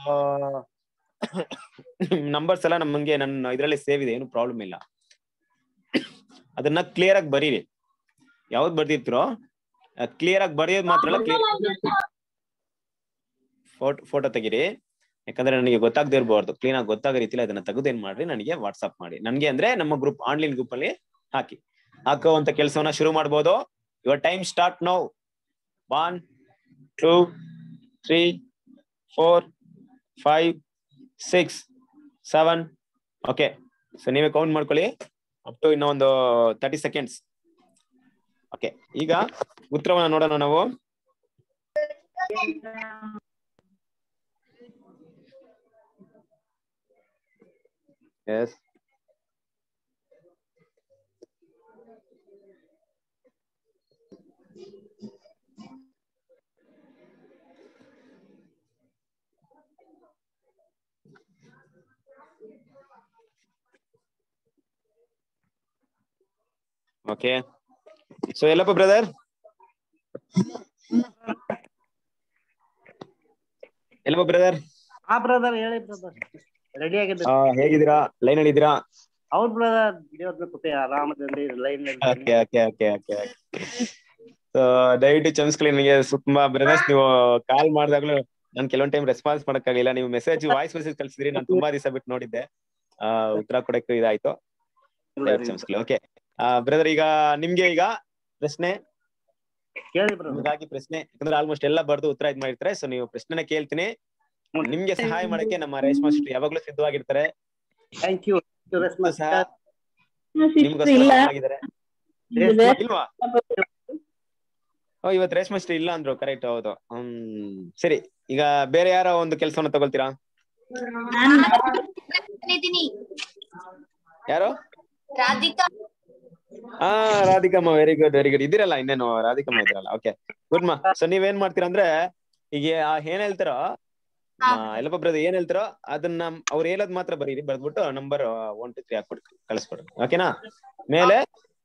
ನಂಬರ್ಸ್ ಎಲ್ಲ ನಮಗೆ ನನ್ನ ಇದರಲ್ಲಿ ಸೇವ್ ಇದೆ ಏನು ಪ್ರಾಬ್ಲಮ್ ಇಲ್ಲ ಅದನ್ನ ಕ್ಲಿಯರ್ ಆಗಿ ಬರೀರಿ ಯಾವ್ದು ಬರ್ದಿರ್ತೀರೋ ಕ್ಲಿಯರ್ ಆಗಿ ಬರೆಯೋದು ಮಾತ್ರ ಅಲ್ಲ ಕ್ಲಿಯರ್ ಫೋಟೋ ಫೋಟೋ ತೆಗೀರಿ ಯಾಕಂದ್ರೆ ನನಗೆ ಗೊತ್ತಾಗದೇ ಇರಬಾರ್ದು ಕ್ಲೀನ್ ಆಗಿ ಗೊತ್ತಾಗೋ ರೀತಿಲಿ ಅದನ್ನ ತೆಗೆದು ಏನ್ ಮಾಡ್ರಿ ನನಗೆ ವಾಟ್ಸ್ಆಪ್ ಮಾಡಿ ನನಗೆ ಅಂದ್ರೆ ನಮ್ಮ ಗ್ರೂಪ್ ಆನ್ಲೈನ್ ಗ್ರೂಪ್ ಅಲ್ಲಿ ಹಾಕಿ ಹಾಕುವಂತ ಕೆಲಸವನ್ನ ಶುರು ಮಾಡ್ಬೋದು your time start now one two three four five six seven okay so ನೀವೇ ಕೌಂಟ್ ಮಾಡ್ಕೊಳ್ಳಿ ಅಪ್ ಟು ಇನ್ನೂ ಒಂದು ತರ್ಟಿ ಸೆಕೆಂಡ್ಸ್ ಓಕೆ ಈಗ ಉತ್ತರವನ್ನ ನೋಡೋಣ ನಾವು ಎಸ್ ಓಕೆ ಸೊ ಎಲ್ಲಪ್ಪ ಬ್ರದರ್ ಎಲ್ಲಪ್ಪ ಬ್ರದರ್ ಹಾ ಬ್ರದರ್ ಹೇಳಿ ಬ್ರದರ್ ರೆಡಿ ಆಗಿದ್ದೆ ಹೇಗಿದ್ದೀರಾ ಲೈನ್ ಅಲ್ಲಿ ಇದ್ದೀರಾ ಹೌದ್ ಬ್ರದರ್ ದೇವ್ರ ಕೃಪೆ ಆರಾಮದಲ್ಲಿ line okay okay okay okay so ದಯವಿಟ್ಟು ಕ್ಷಮಿಸ್ಕೊಳ್ಳಿ ನನಗೆ ತುಂಬಾ ಬ್ರದರ್ಸ್ ನೀವು ಕಾಲ್ ಮಾಡಿದಾಗ್ಲೂ ನಾನು ಕೆಲವೊಂದ್ ಟೈಮ್ ರೆಸ್ಪಾನ್ಸ್ ಮಾಡಕ್ಕಾಗಿಲ್ಲ ನೀವು ಮೆಸೇಜ್ ವಾಯ್ಸ್ ಮೆಸೇಜ್ ಕಳ್ಸಿದ್ರಿ ನಾನು ತುಂಬಾ ದಿವಸ ಬಿಟ್ಟು ನೋಡಿದ್ದೆ ಆ ಉತ್ತರ ಕೊಡಕ್ಕೆ ಇದಾಯ್ತು ದಯವಿಟ್ಟು ಕ್ಷಮಿಸ್ಕೊಳ್ಳಿ ಓಕೆ ಬ್ರದರ್ ಈಗ ನಿಮ್ಗೆ ಈಗ ಪ್ರಶ್ನೆ ಕೇಳಿ ಬ್ರದರ್ ನಿಮ್ಗಾಗಿ ಪ್ರಶ್ನೆ ಯಾಕಂದ್ರೆ ಆಲ್ಮೋಸ್ಟ್ ಎಲ್ಲ ಬರ್ದು ಉತ್ತರ ಇದ್ ಮಾಡಿರ್ತಾರೆ ಸೊ ನೀವು ಪ್ರಶ್ನೆನ ಕೇಳ್ತೀನಿ ನಿಮ್ಗೆ ಸಹಾಯ ಮಾಡಕ್ಕೆ ನಮ್ಮ ರೇಷ್ಮಾ ಸಿಸ್ಟರ್ ಯಾವಾಗ್ಲೂ ಸಿದ್ಧವಾಗಿರ್ತಾರೆ ಥ್ಯಾಂಕ್ ಯು ಸಹ ನಿಮ್ಗೋಸ್ಕರ ಇಲ್ಲ. ಸಿದ್ಧವಾಗಿದ್ದಾರೆ. ಇಲ್ವಾ ಓ ಇವತ್ತು ರೇಷ್ಮಾ ಸಿಸ್ಟರ್ ಇಲ್ಲ ಅಂದ್ರು ಕರೆಕ್ಟ್ ಹೌದು ಹ್ಮ್ ಸರಿ ಈಗ ಬೇರೆ ಯಾರ ಒಂದು ಕೆಲಸವನ್ನ ತಗೊಳ್ತೀರಾ ಇದೀನಿ ಯಾರು ರಾಧಿಕಾ ಹಾ ರಾಧಿಕಮ್ಮ ವೆರಿ ಗುಡ್ ವೆರಿ ಗುಡ್ ಇದಿರಲ್ಲ ಇನ್ನೇನು ರಾಧಿಕಮ್ಮ ಇದ್ರಲ್ಲ ಓಕೆ ಗುಡ್ ಮಾ ಸೊ ನೀವೇನ್ ಮಾಡ್ತೀರಾ ಅಂದ್ರೆ ಈಗ ಆ ಏನ್ ಹೇಳ್ತಾರೋ ಎಲ್ಲಪ್ಪ ಬ್ರದರ್ ಏನ್ ಹೇಳ್ತಾರೋ ಅದನ್ನ ಅವ್ರು ಹೇಳೋದ್ ಮಾತ್ರ ಬರೀರಿ ಬರ್ದ್ಬಿಟ್ಟು ನಂಬರ್ ಒನ್ ಟು ತ್ರೀ ಹಾಕ್ಬಿಟ್ಟು ಕಳಿಸ್ಕೊಡ್ರಿ ಓಕೆನಾ ಮೇಲೆ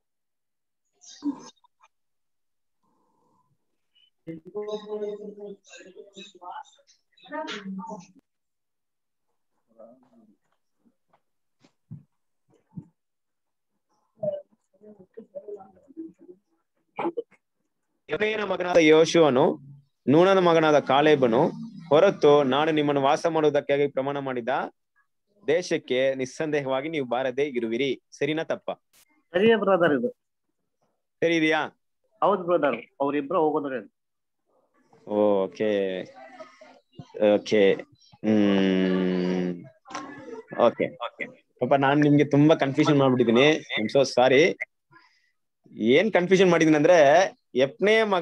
ಎಫೆಯನ ಮಗನಾದ ಯೋಶುವನು ನೂನನ ಮಗನಾದ ಕಾಲೇಬನು ಹೊರತು ನಾನು ನಿಮ್ಮನ್ನು ವಾಸ ಮಾಡುವುದಕ್ಕಾಗಿ ಪ್ರಮಾಣ ಮಾಡಿದ ದೇಶಕ್ಕೆ ನಿಸ್ಸಂದೇಹವಾಗಿ ನೀವು ಬಾರದೇ ಇರುವಿರಿ ಸರಿನಾ ತಪ್ಪ ಸರಿಯೇ ಬ್ರದರ್ ಇದು ಸರಿ ಇದೆಯಾ ಹೌದ್ ಬ್ರದರ್ ಅವ್ರಿಬ್ರು ಹೋಗೋದ್ರೆ ಓಕೆ ಓಕೆ ಹ್ಮ್ ಓಕೆ ಪಾಪ ನಾನ್ ನಿಮ್ಗೆ ತುಂಬಾ ಕನ್ಫ್ಯೂಷನ್ ಮಾಡ್ಬಿಟ್ಟಿದೀನಿ ಐಮ್ ಸೋ ಸಾರಿ ಏನ್ ಕನ್ಫ್ಯೂಷನ್ ಮಾಡಿದೀನಿ ಅಂದ್ರೆ ಎಪ್ನೇ ಮಗ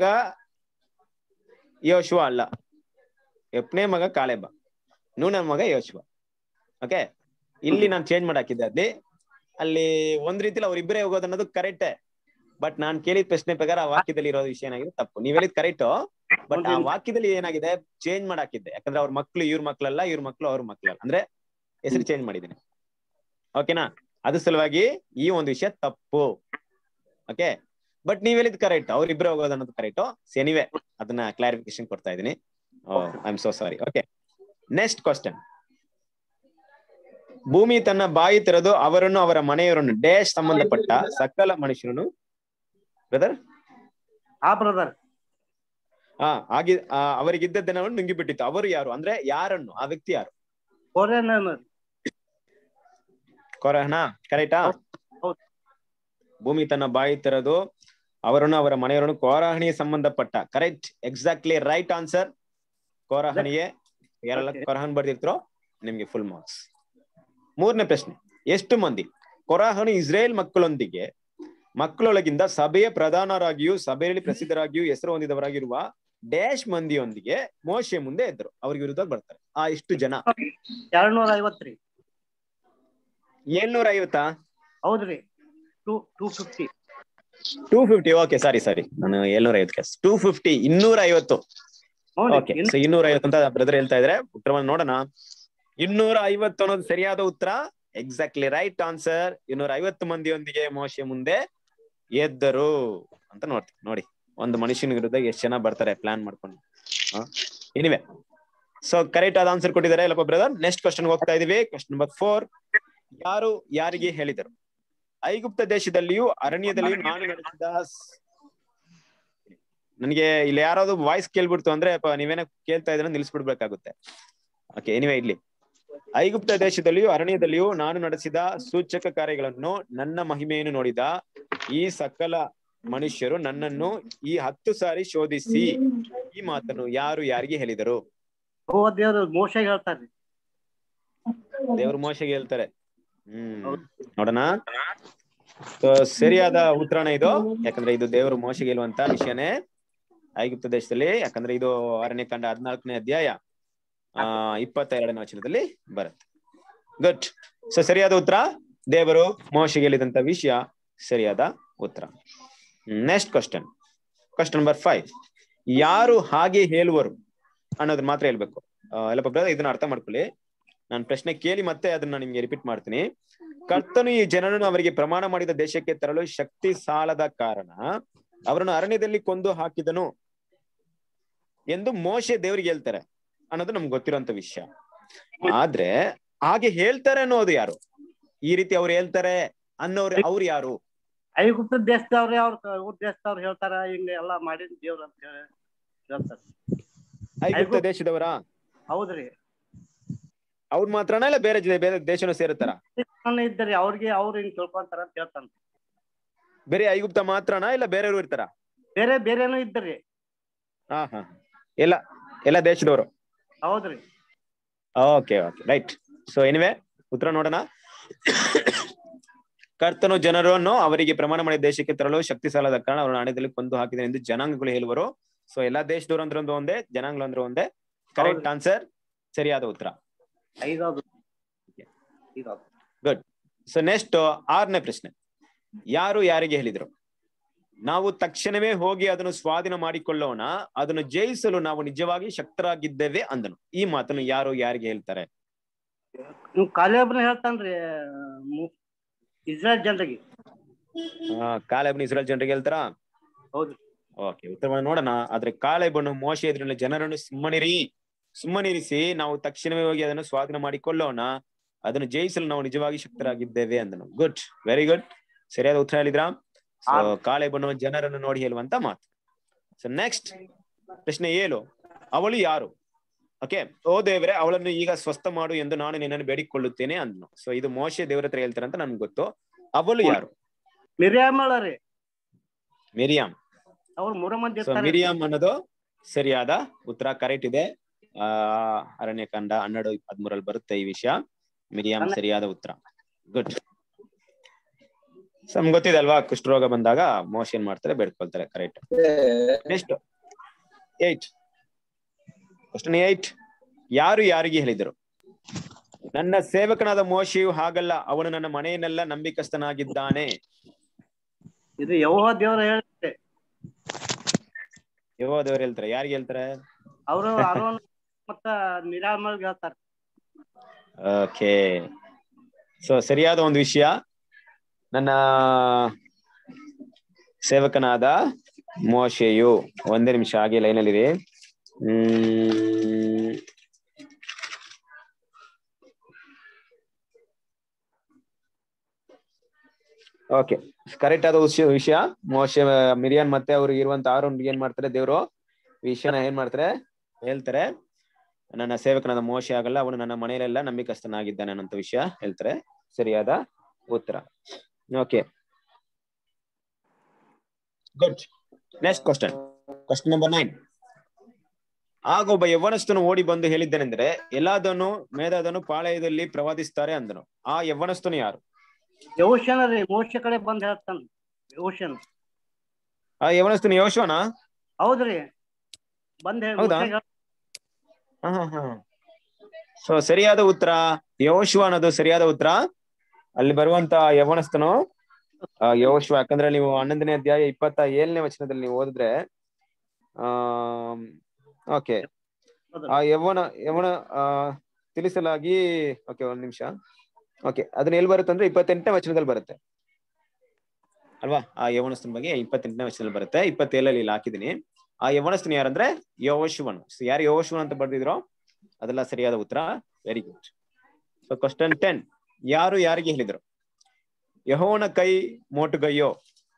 ಯೋಶುವ ಅಲ್ಲ ಎಪ್ನೇ ಮಗ ಕಾಳೆಬ ನೂನ ಮಗ ಯೋಶುವ ಓಕೆ ಇಲ್ಲಿ ನಾನು ಚೇಂಜ್ ಮಾಡಾಕಿದ್ದೆ ಅಲ್ಲಿ ಅಲ್ಲಿ ಒಂದ್ ರೀತಿಲಿ ಅವ್ರಿಬ್ಬರೇ ಹೋಗೋದು ಅನ್ನೋದು ಕರೆಕ್ಟೇ ಬಟ್ ನಾನ್ ಕೇಳಿದ ಪ್ರಶ್ನೆ ಪ್ರಕಾರ ಆ ವಾಕ್ಯದಲ್ಲಿ ಇರೋ ವಿಷಯ ಏನಾಗಿದೆ ತಪ್ಪು ನೀವ್ ಹೇಳಿದ್ ಕರೆಕ್ಟ್ ಬಟ್ ಆ ವಾಕ್ಯದಲ್ಲಿ ಏನಾಗಿದೆ ಚೇಂಜ್ ಮಾಡಾಕಿದ್ದೆ ಯಾಕಂದ್ರೆ ಅವ್ರ ಮಕ್ಳು ಇವ್ರ ಮಕ್ಳಲ್ಲ ಇವ್ರ ಮಕ್ಳು ಅವ್ರ ಮಕ್ಳಲ್ಲ ಅಂದ್ರೆ ಹೆಸರು ಚೇಂಜ್ ಮಾಡಿದೀನಿ ಓಕೆನಾ ಅದ್ರ ಸಲುವಾಗಿ ಈ ಒಂದು ವಿಷಯ ತಪ್ಪು ಓಕೆ ಬಟ್ ನೀವ್ ಹೇಳಿದ್ ಕರೆಕ್ಟ್ ಅವ್ರಿಬ್ರು ಹೋಗೋದು ಅನ್ನೋದು ಕರೆಕ್ಟ್ ಎನಿವೆ ಅದನ್ನ ಕ್ಲಾರಿಫಿಕೇಶನ್ ಕೊಡ್ತಾ ಇದೀನಿ I am so sorry okay next question ಭೂಮಿ ತನ್ನ ಬಾಯಿ ತೆರೆದು ಅವರನ್ನು ಅವರ ಮನೆಯವರನ್ನು ಡ್ಯಾಶ್ ಸಂಬಂಧಪಟ್ಟ ಸಕಲ ಮನುಷ್ಯರನ್ನು ಬ್ರದರ್ ಹಾ ಬ್ರದರ್ ಹಾ ಆಗಿ ಆ, ಅವರಿಗಿದ್ದದ್ದನ್ನು ನುಂಗಿಬಿಟ್ಟಿತ್ತು ಅವರು ಯಾರು ಅಂದ್ರೆ ಯಾರನ್ನು ಆ ವ್ಯಕ್ತಿ ಯಾರು ಕೊರಹನ ಕರೆಕ್ಟಾ ಭೂಮಿ ತನ್ನ ಬಾಯಿ ತೆರೆದು ಅವರನ್ನು ಅವರ ಮನೆಯವರನ್ನು ಕೋರಾಹಣಿಗೆ ಸಂಬಂಧಪಟ್ಟ ಕರೆಕ್ಟ್ ಎಕ್ಸಾಕ್ಟ್ಲಿ ರೈಟ್ ಆನ್ಸರ್ ಕೋರಾಹಣಿಗೆ ಯಾರೆಲ್ಲ ಕೊರಹನ್ ಬರ್ದಿರ್ತಾರೋ ನಿಮ್ಗೆ ಫುಲ್ ಮಾರ್ಕ್ಸ್ ಮೂರನೇ ಪ್ರಶ್ನೆ ಎಷ್ಟು ಮಂದಿ ಕೊರಾಹನು ಇಸ್ರೇಲ್ ಮಕ್ಕಳೊಂದಿಗೆ ಮಕ್ಕಳೊಳಗಿಂದ ಸಭೆಯ ಪ್ರಧಾನರಾಗಿಯೂ ಸಭೆಯಲ್ಲಿ ಪ್ರಸಿದ್ಧರಾಗಿಯೂ ಹೆಸರು ಹೊಂದಿದವರಾಗಿರುವ ಡ್ಯಾಶ್ ಮಂದಿಯೊಂದಿಗೆ ಮೋಶೆ ಮುಂದೆ ಇದ್ರು ಅವ್ರಿಗೆ ವಿರುದ್ಧ ಬರ್ತಾರೆ ಆ ಎಷ್ಟು ಜನ ಎರಡ್ನೂರ ಐವತ್ರಿ ಏಳ್ನೂರ ಐವತ್ತಾ ಹೌದ್ರಿ two two fifty two fifty okay sorry sorry ನಾನು ಏಳ್ನೂರ ಐವತ್ತು ಟೂ ಫಿಫ್ಟಿ ಇನ್ನೂರ ಐವತ್ತು ಹೌದು, ಓಕೆ ಇನ್ನು- ಸೊ ಇನ್ನೂರ ಐವತ್ತು ಅಂತ ಬ್ರದರ್ ಹೇಳ್ತಾ ಇದ್ರೆ ಉತ್ತರವನ್ನು ನೋಡೋಣ ಇನ್ನೂರ ಐವತ್ತು ಅನ್ನೋದು ಸರಿಯಾದ ಉತ್ತರ ಎಕ್ಸಾಕ್ಟ್ಲಿ ರೈಟ್ ಆನ್ಸರ್ ಇನ್ನೂರ ಐವತ್ತು ಮಂದಿಯೊಂದಿಗೆ ಮೋಶೆ ಮುಂದೆ ಎದ್ದರು ಅಂತ ನೋಡ್ತೀವಿ ನೋಡಿ ಒಂದು ಮನುಷ್ಯನ ವಿರುದ್ಧ ಎಷ್ಟು ಜನ ಬರ್ತಾರೆ ಪ್ಲಾನ್ ಮಾಡ್ಕೊಂಡು ಎನಿವೆ ಸೊ ಕರೆಕ್ಟ್ ಆದ ಆನ್ಸರ್ ಕೊಟ್ಟಿದ್ದಾರೆ ಇಲ್ಲಪ್ಪ ಬ್ರದರ್ ನೆಕ್ಸ್ಟ್ ಕ್ವಶನ್ ಹೋಗ್ತಾ ಇದೀವಿ ಕ್ವಶನ್ ನಂಬರ್ ಫೋರ್ ಯಾರು ಯಾರಿಗೆ ಹೇಳಿದರು ಐಗುಪ್ತ ದೇಶದಲ್ಲಿಯೂ ಅರಣ್ಯದಲ್ಲಿಯೂ ನಾನು ನಡೆಸಿದ ಸ್- ನನಗೆ ಇಲ್ಲಿ ಯಾರಾದ್ರು ವಾಯ್ಸ್ ಕೇಳ್ಬಿಡ್ತು ಅಂದ್ರೆ ಪ- ನೀವೇನ ಕೇಳ್ತಾ ಇದ್ರೆ ನಿಲ್ಸ್ಬಿಡ್ಬೇಕಾಗುತ್ತೆ ಓಕೆ ಎನಿವೆ ಇಲ್ಲಿ ಐಗುಪ್ತ ದೇಶದಲ್ಲಿಯೂ ಅರಣ್ಯದಲ್ಲಿಯೂ ನಾನು ನಡೆಸಿದ ಸೂಚಕ ಕಾರ್ಯಗಳನ್ನು ನನ್ನ ಮಹಿಮೆಯನ್ನು ನೋಡಿದ ಈ ಸಕಲ ಮನುಷ್ಯರು ನನ್ನನ್ನು ಈ ಹತ್ತು ಸಾರಿ ಶೋಧಿಸಿ ಈ ಮಾತನ್ನು ಯಾರು ಯಾರಿಗೆ ಹೇಳಿದರು ಓ ದೇವ್ರು ಮೋಶ ಹೇಳ್ತಾರ್ರಿ ದೇವ್ರ ಮೋಶೆಗೆ ಹೇಳ್ತಾರೆ ಹ್ಮ್ ನೋಡೋಣ So, ಸರಿಯಾದ ಉತ್ತರನ ಇದು ಯಾಕಂದ್ರೆ ಇದು ದೇವರು ಮೋಶೆಗೆ ಹೇಳುವಂತ ವಿಷಯನೇ ಐಗುಪ್ತ ದೇಶದಲ್ಲಿ ಯಾಕಂದ್ರೆ ಇದು ಅರಣ್ಯಕಾಂಡ ಹದಿನಾಲ್ಕನೇ ಅಧ್ಯಾಯ ಆ ಇಪ್ಪತ್ತೆರಡನೇ ವಚನದಲ್ಲಿ ಬರುತ್ತೆ ಗುಡ್ ಸೊ ಸರಿಯಾದ ಉತ್ತರ ದೇವರು ಮೋಶೆಗೆ ಹೇಳಿದಂತ ವಿಷಯ ಸರಿಯಾದ ಉತ್ತರ next question question number five ಯಾರು ಹಾಗೆ ಹೇಳುವರು ಅನ್ನೋದು ಮಾತ್ರ ಹೇಳ್ಬೇಕು ಆ, ಎಲ್ಲಪ್ಪ ಬ್ರದರ್ ಇದನ್ನ ಅರ್ಥ ಮಾಡ್ಕೊಳ್ಳಿ ನಾನು ಪ್ರಶ್ನೆ ಕೇಳಿ ಮತ್ತೆ ಅದನ್ನ ನಿಮ್ಗೆ ರಿಪೀಟ್ ಮಾಡ್ತೀನಿ ಕರ್ತನು ಈ ಜನರನ್ನು ಅವರಿಗೆ ಪ್ರಮಾಣ ಮಾಡಿದ ದೇಶಕ್ಕೆ ತರಲು ಶಕ್ತಿ ಸಾಲದ ಕಾರಣ ಅವರನ್ನು ಅರಣ್ಯದಲ್ಲಿ ಕೊಂದು ಹಾಕಿದನು ಎಂದು ಮೋಶೆ ದೇವರಿಗೆ ಹೇಳ್ತಾರೆ ಅನ್ನೋದು ನಮ್ಗೆ ಗೊತ್ತಿರೋಂತ ವಿಷಯ ಆದ್ರೆ ಹಾಗೆ ಹೇಳ್ತಾರೆ ಅನ್ನೋದು ಯಾರು ಈ ರೀತಿ ಅವ್ರು ಹೇಳ್ತಾರೆ ಅನ್ನೋರು ಅವ್ರು ಯಾರು ಐಗುಪ್ತ ದೇಶದವ್ರೆ ಅವ್ರ ಊರ್ ದೇಶದವ್ರು ಹೇಳ್ತಾರ ಹಿಂಗ ಎಲ್ಲಾ ಮಾಡಿದ್ ದೇವ್ರ ಅಂತ ಹೇಳಿ ಹೇಳ್ತಾರ ಐಗುಪ್ತ ದೇಶದವರ ಹೌದ್ರಿ ಅವ್ರು ಮಾತ್ರನಾ ಇಲ್ಲ ಬೇರೆ ಜ- ಬೇರೆ ದೇಶನೂ ಸೇರುತ್ತಾರ ಇದ್ದರಿ ಅವ್ರಿಗೆ ಅವ್ರು ಹಿಂಗ್ ತಿಳ್ಕೊಂತಾರ ಅಂತ ಹೇಳ್ತಾನ ಬೇರೆ ಐಗುಪ್ತ ಮಾತ್ರನಾ ಇಲ್ಲ ಬೇರೆಯವರು ಇರ್ತಾರ ಬೇರೆ ಬೇರೆನೂ ಇದ್ದರಿ ಹಾ ಹಾ ಎಲ್ಲ ಎಲ್ಲ ದೇಶದವರು ಹೌದ್ರಿ okay okay right so anyway ಉತ್ತರ ನೋಡೋಣ ಕರ್ತನು ಜನರನ್ನು ಅವರಿಗೆ ಪ್ರಮಾಣ ಮಾಡಿದ ದೇಶಕ್ಕೆ ತರಲು ಶಕ್ತಿ ಸಾಲದ ಕಾರಣ ಅವರ ಹಣದಲ್ಲಿ ಕೊಂದು ಹಾಕಿದೆ ಎಂದು ಜನಾಂಗಗಳು ಹೇಳುವರು ಸೊ ಎಲ್ಲಾ ದೇಶದವರು ಅಂದ್ರೆ ಒಂದು ಒಂದೇ ಜನಾಂಗಗಳು ಅಂದ್ರೆ ಒಂದೇ ಕರೆಕ್ಟ್ ಆನ್ಸರ್ ಸರಿಯಾದ ಉತ್ತರ ಐದಾವ್ದು ಐದಾವ್ದು ಗುಡ್ ಸೊ ನೆಕ್ಸ್ಟ್ ಆರನೇ ಪ್ರಶ್ನೆ ಯಾರು ಯಾರಿಗೆ ಹೇಳಿದ್ರು ನಾವು ತಕ್ಷಣವೇ ಹೋಗಿ ಅದನ್ನು ಸ್ವಾಧೀನ ಮಾಡಿಕೊಳ್ಳೋಣ ಅದನ್ನು ಜಯಿಸಲು ನಾವು ನಿಜವಾಗಿ ಶಕ್ತರಾಗಿದ್ದೇವೆ ಅಂದನು ಈ ಮಾತನ್ನು ಯಾರು ಯಾರಿಗೆ ಹೇಳ್ತಾರೆ ನೀವು ಕಾಲೇಬ್ನ ಹೇಳ್ತಾನ್ರಿ ಮು- ಇಸ್ರಾಯೇಲ್ ಜನರಿಗೆ ಕಾಲೆಬನ್ ಇಸ್ರೇಲ್ ಜನರಿಗೆ ಹೇಳ್ತಾರಾ ಹೌದು ಓಕೆ ಉತ್ತರವನ್ನು ನೋಡೋಣ ಆದ್ರೆ ಕಾಳೆಬನ್ನು ಮೋಶ ಎದುರಿನ ಜನರನ್ನು ಸುಮ್ಮನಿರಿ ಸುಮ್ಮನಿರಿಸಿ ನಾವು ತಕ್ಷಣವೇ ಹೋಗಿ ಅದನ್ನು ಸ್ವಾಧೀನ ಮಾಡಿಕೊಳ್ಳೋಣ ಅದನ್ನು ಜಯಿಸಲು ನಾವು ನಿಜವಾಗಿ ಶಕ್ತರಾಗಿದ್ದೇವೆ ಅಂದನು ಗುಡ್ ವೆರಿ ಗುಡ್ ಸರಿಯಾದ ಉತ್ತರ ಹೇಳಿದ್ರಾ ಸೊ ಕಾಳೆಬನ್ನು ಜನರನ್ನು ನೋಡಿ ಹೇಳುವಂತ ಮಾತು ಸೊ ನೆಕ್ಸ್ಟ್ ಪ್ರಶ್ನೆ ಏಳು ಅವಳು ಯಾರು ಓಕೆ ಓ ದೇವರೇ ಅವಳನ್ನು ಈಗ ಸ್ವಸ್ಥ ಮಾಡು ಎಂದು ನಾನು ನಿನ್ನನ್ನು ಬೇಡಿಕೊಳ್ಳುತ್ತೇನೆ ಅಂದನು ಸೊ ಇದು ಮೋಶೆ ದೇವರ ಹತ್ರ ಹೇಳ್ತಾರೆ ಅಂತ ನನ್ಗೆ ಗೊತ್ತು ಅವಳು ಯಾರು ಮಿರಿಯಾಮಳ ರೀ ಮಿರಿಯಾಮ್ ಅವ್ರು ಮೂರ ಮಂದಿ ಸೊ ಇರ್ತಾರೆ ಮಿರಿಯಾಮ್ ಅನ್ನೋದು ಸರಿಯಾದ ಉತ್ತರ ಕರೆಕ್ಟ್ ಇದೆ ಆ ಅರಣ್ಯಕಾಂಡ ಹನ್ನೆರಡು ಹದಿಮೂರಲ್ಲಿ ಬರುತ್ತೆ ಈ ವಿಷಯ ಮಿರಿಯಾಮ್ ನನ್ನ- ಸರಿಯಾದ ಉತ್ತರ ಗುಡ್ ನಮ್ಗೆ ಗೊತ್ತಿದೆ ಅಲ್ವಾ ಕುಷ್ಠರೋಗ ಬಂದಾಗ ಮೋಶ ಏನ್ ಮಾಡ್ತಾರೆ ಬೇಡ್ಕೊಳ್ತಾರೆ correct next eight question eight ಯಾರು ಯಾರಿಗೆ ಹೇಳಿದರು ನನ್ನ ಸೇವಕನಾದ ಮೋಶೆಯು ಹಾಗಲ್ಲ ಅವನು ನನ್ನ ಮನೆಯನ್ನೆಲ್ಲ ನಂಬಿಕಸ್ಥನಾಗಿದ್ದಾನೆ ಇದು ಯವ್ವ ದೇವ್ರ ಹೇಳ್ತಾರೆ ಯಹೋವ ದೇವರು ಹೇಳ್ತಾರೆ ಯಾರಿಗೆ ಹೇಳ್ತಾರೆ ಅವರು ಅರೋನ್ ಮತ್ತ ಮಿರಾಮಳ್ಗೆ ಹೇಳ್ತಾರ ಓಕೆ ಸೊ ಸರಿಯಾದ ಒಂದು ವಿಷಯ ನನ್ನ ಸೇವಕನಾದ ಮೋಶೆಯು ಒಂದೇ ನಿಮಿಷ ಹಾಗೆ ಲೈನಲ್ಲಿರಿ ಹ್ಮ್ ಓಕೆ ಕರೆಕ್ಟ್ ಆದ ವಿಷಯ ವಿಷಯ ಮೋಶೆ ಮಿರಿಯನ್ ಮತ್ತೆ ಅವ್ರಿಗೆ ಇರುವಂತ ಆರೋನ್ಗೆ ಏನ್ ಮಾಡ್ತಾರೆ ದೇವರು ವಿಷಯನ ಏನ್ ಮಾಡ್ತಾರೆ ಹೇಳ್ತಾರೆ ನನ್ನ ಸೇವಕನಾದ ಮೋಶೆ ಆಗಲ್ಲ ಅವನು ನನ್ನ ಮನೆಯಲ್ಲೆಲ್ಲ ನಂಬಿಕಸ್ಥನಾಗಿದ್ದಾನೆ ಅನ್ನೋಂಥ ವಿಷಯ ಹೇಳ್ತಾರೆ ಸರಿಯಾದ ಉತ್ತರ okay good next question question number nine ಆಗ ಒಬ್ಬ ಯವ್ವನಸ್ಥನು ಓಡಿ ಬಂದು ಹೇಳಿದ್ದೇನೆಂದ್ರೆ ಎಲ್ಲಾದನ್ನು ಮೇದಾದನು ಪಾಳಯದಲ್ಲಿ ಪ್ರವಾದಿಸ್ತಾರೆ ಅಂದನು ಆ ಯವ್ವನಸ್ಥನು ಯಾರು ಯೋಶನ ರೀ ಮೋಶ ಕಡೆ ಬಂದ್ ಹೇಳ್ತಾನ ಯೋಶನ್ ಆ ಯವ್ವನಸ್ಥನು ಯೋಶುವನ ಹೌದ್ರಿ ಬಂದ್ ಹೇಳಿ ಹೌದಾ? ಸೊ ಸರಿಯಾದ ಉತ್ತರ ಯೋಶುವ ಅನ್ನೋದು ಸರಿಯಾದ ಉತ್ತರ ಅಲ್ಲಿ ಬರುವಂತ ಯವ್ವನಸ್ಥನು ಯೋಶ್ವ ಯಾಕಂದ್ರೆ ನೀವು ಹನ್ನೊಂದನೇ ಅಧ್ಯಾಯ ಇಪ್ಪತ್ತ ಏಳನೇ ವಚನದಲ್ಲಿ ನೀವು ಓದಿದ್ರೆ ಆ ಓಕೆ ಆ ಯವ್ವನ ಯವ್ವನ ಆ ತಿಳಿಸಲಾಗಿ ಓಕೆ ಒಂದ್ ನಿಮಿಷ ಓಕೆ ಅದನ್ನ ಎಲ್ಲಿ ಬರುತ್ತೆ ಅಂದ್ರೆ ಇಪ್ಪತ್ತೆಂಟನೇ ವಚನದಲ್ಲಿ ಬರುತ್ತೆ ಅಲ್ವಾ ಆ ಯವನಸ್ಥನ ಬಗ್ಗೆ ಇಪ್ಪತ್ತೆಂಟನೇ ವಚನದಲ್ಲಿ ಬರುತ್ತೆ ಇಪ್ಪತ್ತೇಳಲ್ಲಿ ಇಲ್ಲಿ ಹಾಕಿದೀನಿ ಆ ಯವನಸ್ಥನ ಯಾರಂದ್ರೆ ಯೋಶುವನು So, ಯಾರು ಯೋಶುವನ್ ಅಂತ ಬರ್ದಿದ್ರೋ ಅದೆಲ್ಲ ಸರಿಯಾದ ಉತ್ತರ very good so question ten ಯಾರು ಯಾರಿಗೆ ಹೇಳಿದ್ರು ಯಹೋವನ ಕೈ ಮೋಟುಗೈಯೋ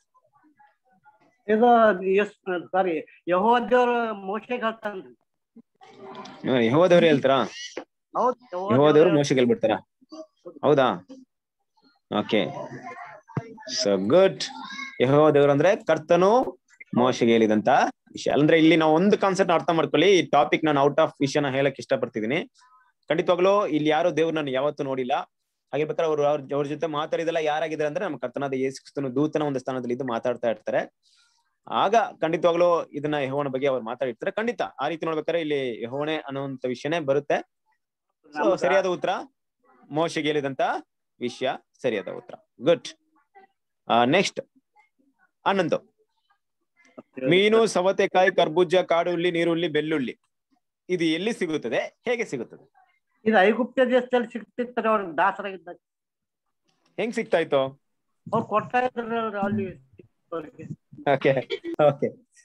ಇದು ಎಸ್ ಸಾರಿ ಯಹೋ ದೇವ್ರ ಮೋಶೆಗೆ ಹೇಳ್ತಾನ್ರಿ ಯಹೋದವ್ರು ಹೇಳ್ತಾರಾ ಹೌದ್ ಯಹೋದವ್ರು ಮೋಶಕ್ಕೆ ಹೇಳ್ಬಿಡ್ತಾರ ಹೌದಾ ಓಕೆ ಸೊ ಗುಡ್ ಯಹೋದೇವ್ರು ಅಂದ್ರೆ ಕರ್ತನು ಮೋಶಗೆ ಹೇಳಿದಂತ ವಿಷಯ ಅಂದ್ರೆ ಇಲ್ಲಿ ನಾವು ಒಂದು ಕಾನ್ಸೆಪ್ಟ್ ಅರ್ಥ ಮಾಡ್ಕೊಳ್ಳಿ ಈ ಟಾಪಿಕ್ ನಾನು ಔಟ್ ಆಫ್ ವಿಷಯನ ಹೇಳಕ್ ಇಷ್ಟಪಡ್ತಿದ್ದೀನಿ ಖಂಡಿತವಾಗ್ಲೂ ಇಲ್ಲಿ ಯಾರು ದೇವ್ರನ್ನ ಯಾವತ್ತೂ ನೋಡಿಲ್ಲ ಹಾಗಿರ್ಬೇಕಾದ್ರೆ ಅವ್ರು ಅವ್ರ ಅವ್ರ ಜೊತೆ ಮಾತಾಡಿದೆಲ್ಲ ಯಾರಾಗಿದ್ದಾರೆ ಅಂದ್ರೆ ನಮ್ಮ ಕರ್ತನಾದ ಯೇಸುಕ್ರಿಸ್ತನು ದೂತನ ಒಂದು ಸ್ಥಾನದಲ್ಲಿ ಇದ್ದು ಮಾತಾಡ್ತಾ ಇರ್ತಾರೆ ಆಗ ಖಂಡಿತವಾಗ್ಲೂ ಇದನ್ನ ಯಹೋವನ ಬಗ್ಗೆ ಅವ್ರು ಮಾತಾಡಿರ್ತಾರೆ ಖಂಡಿತ ಆ ರೀತಿ ನೋಡ್ಬೇಕಾದ್ರೆ ಇಲ್ಲಿ ಯಹೋವನೆ ಅನ್ನುವಂತ ವಿಷಯನೇ ಬರುತ್ತೆ ಸೊ ಸರಿಯಾದ ಉತ್ತರ ಮೋಶಗೆ ಹೇಳಿದಂತ ವಿಷಯ ಸರಿಯಾದ ಉತ್ತರ ಗುಡ್ ನೆಕ್ಸ್ಟ್ ಹನ್ನೊಂದು ಮೀನು ಸವತೆಕಾಯಿ ಕರ್ಬೂಜ ಕಾಡುಳ್ಳಿ ನೀರುಳ್ಳಿ ಬೆಳ್ಳುಳ್ಳಿ ಇದು ಎಲ್ಲಿ ಸಿಗುತ್ತದೆ ಹೇಗೆ ಸಿಗುತ್ತದೆ ಇದು ಐಗುಪ್ತ ದೇಶದಲ್ಲಿ ಸಿಗ್ತಿರ್ತಾರೆ ಅವ್ರಿಗೆ ದಾಸರಾಗಿದ್ದಾಗ ಹೆಂಗ್ ಸಿಗ್ತಾ ಇತ್ತು ಅವ್ರು ಕೊಡ್ತಾ ಇದ್ರು ಅಲ್ಲಿ ಅವ್ರಿಗೆ. ಓಕೆ ಓಕೆ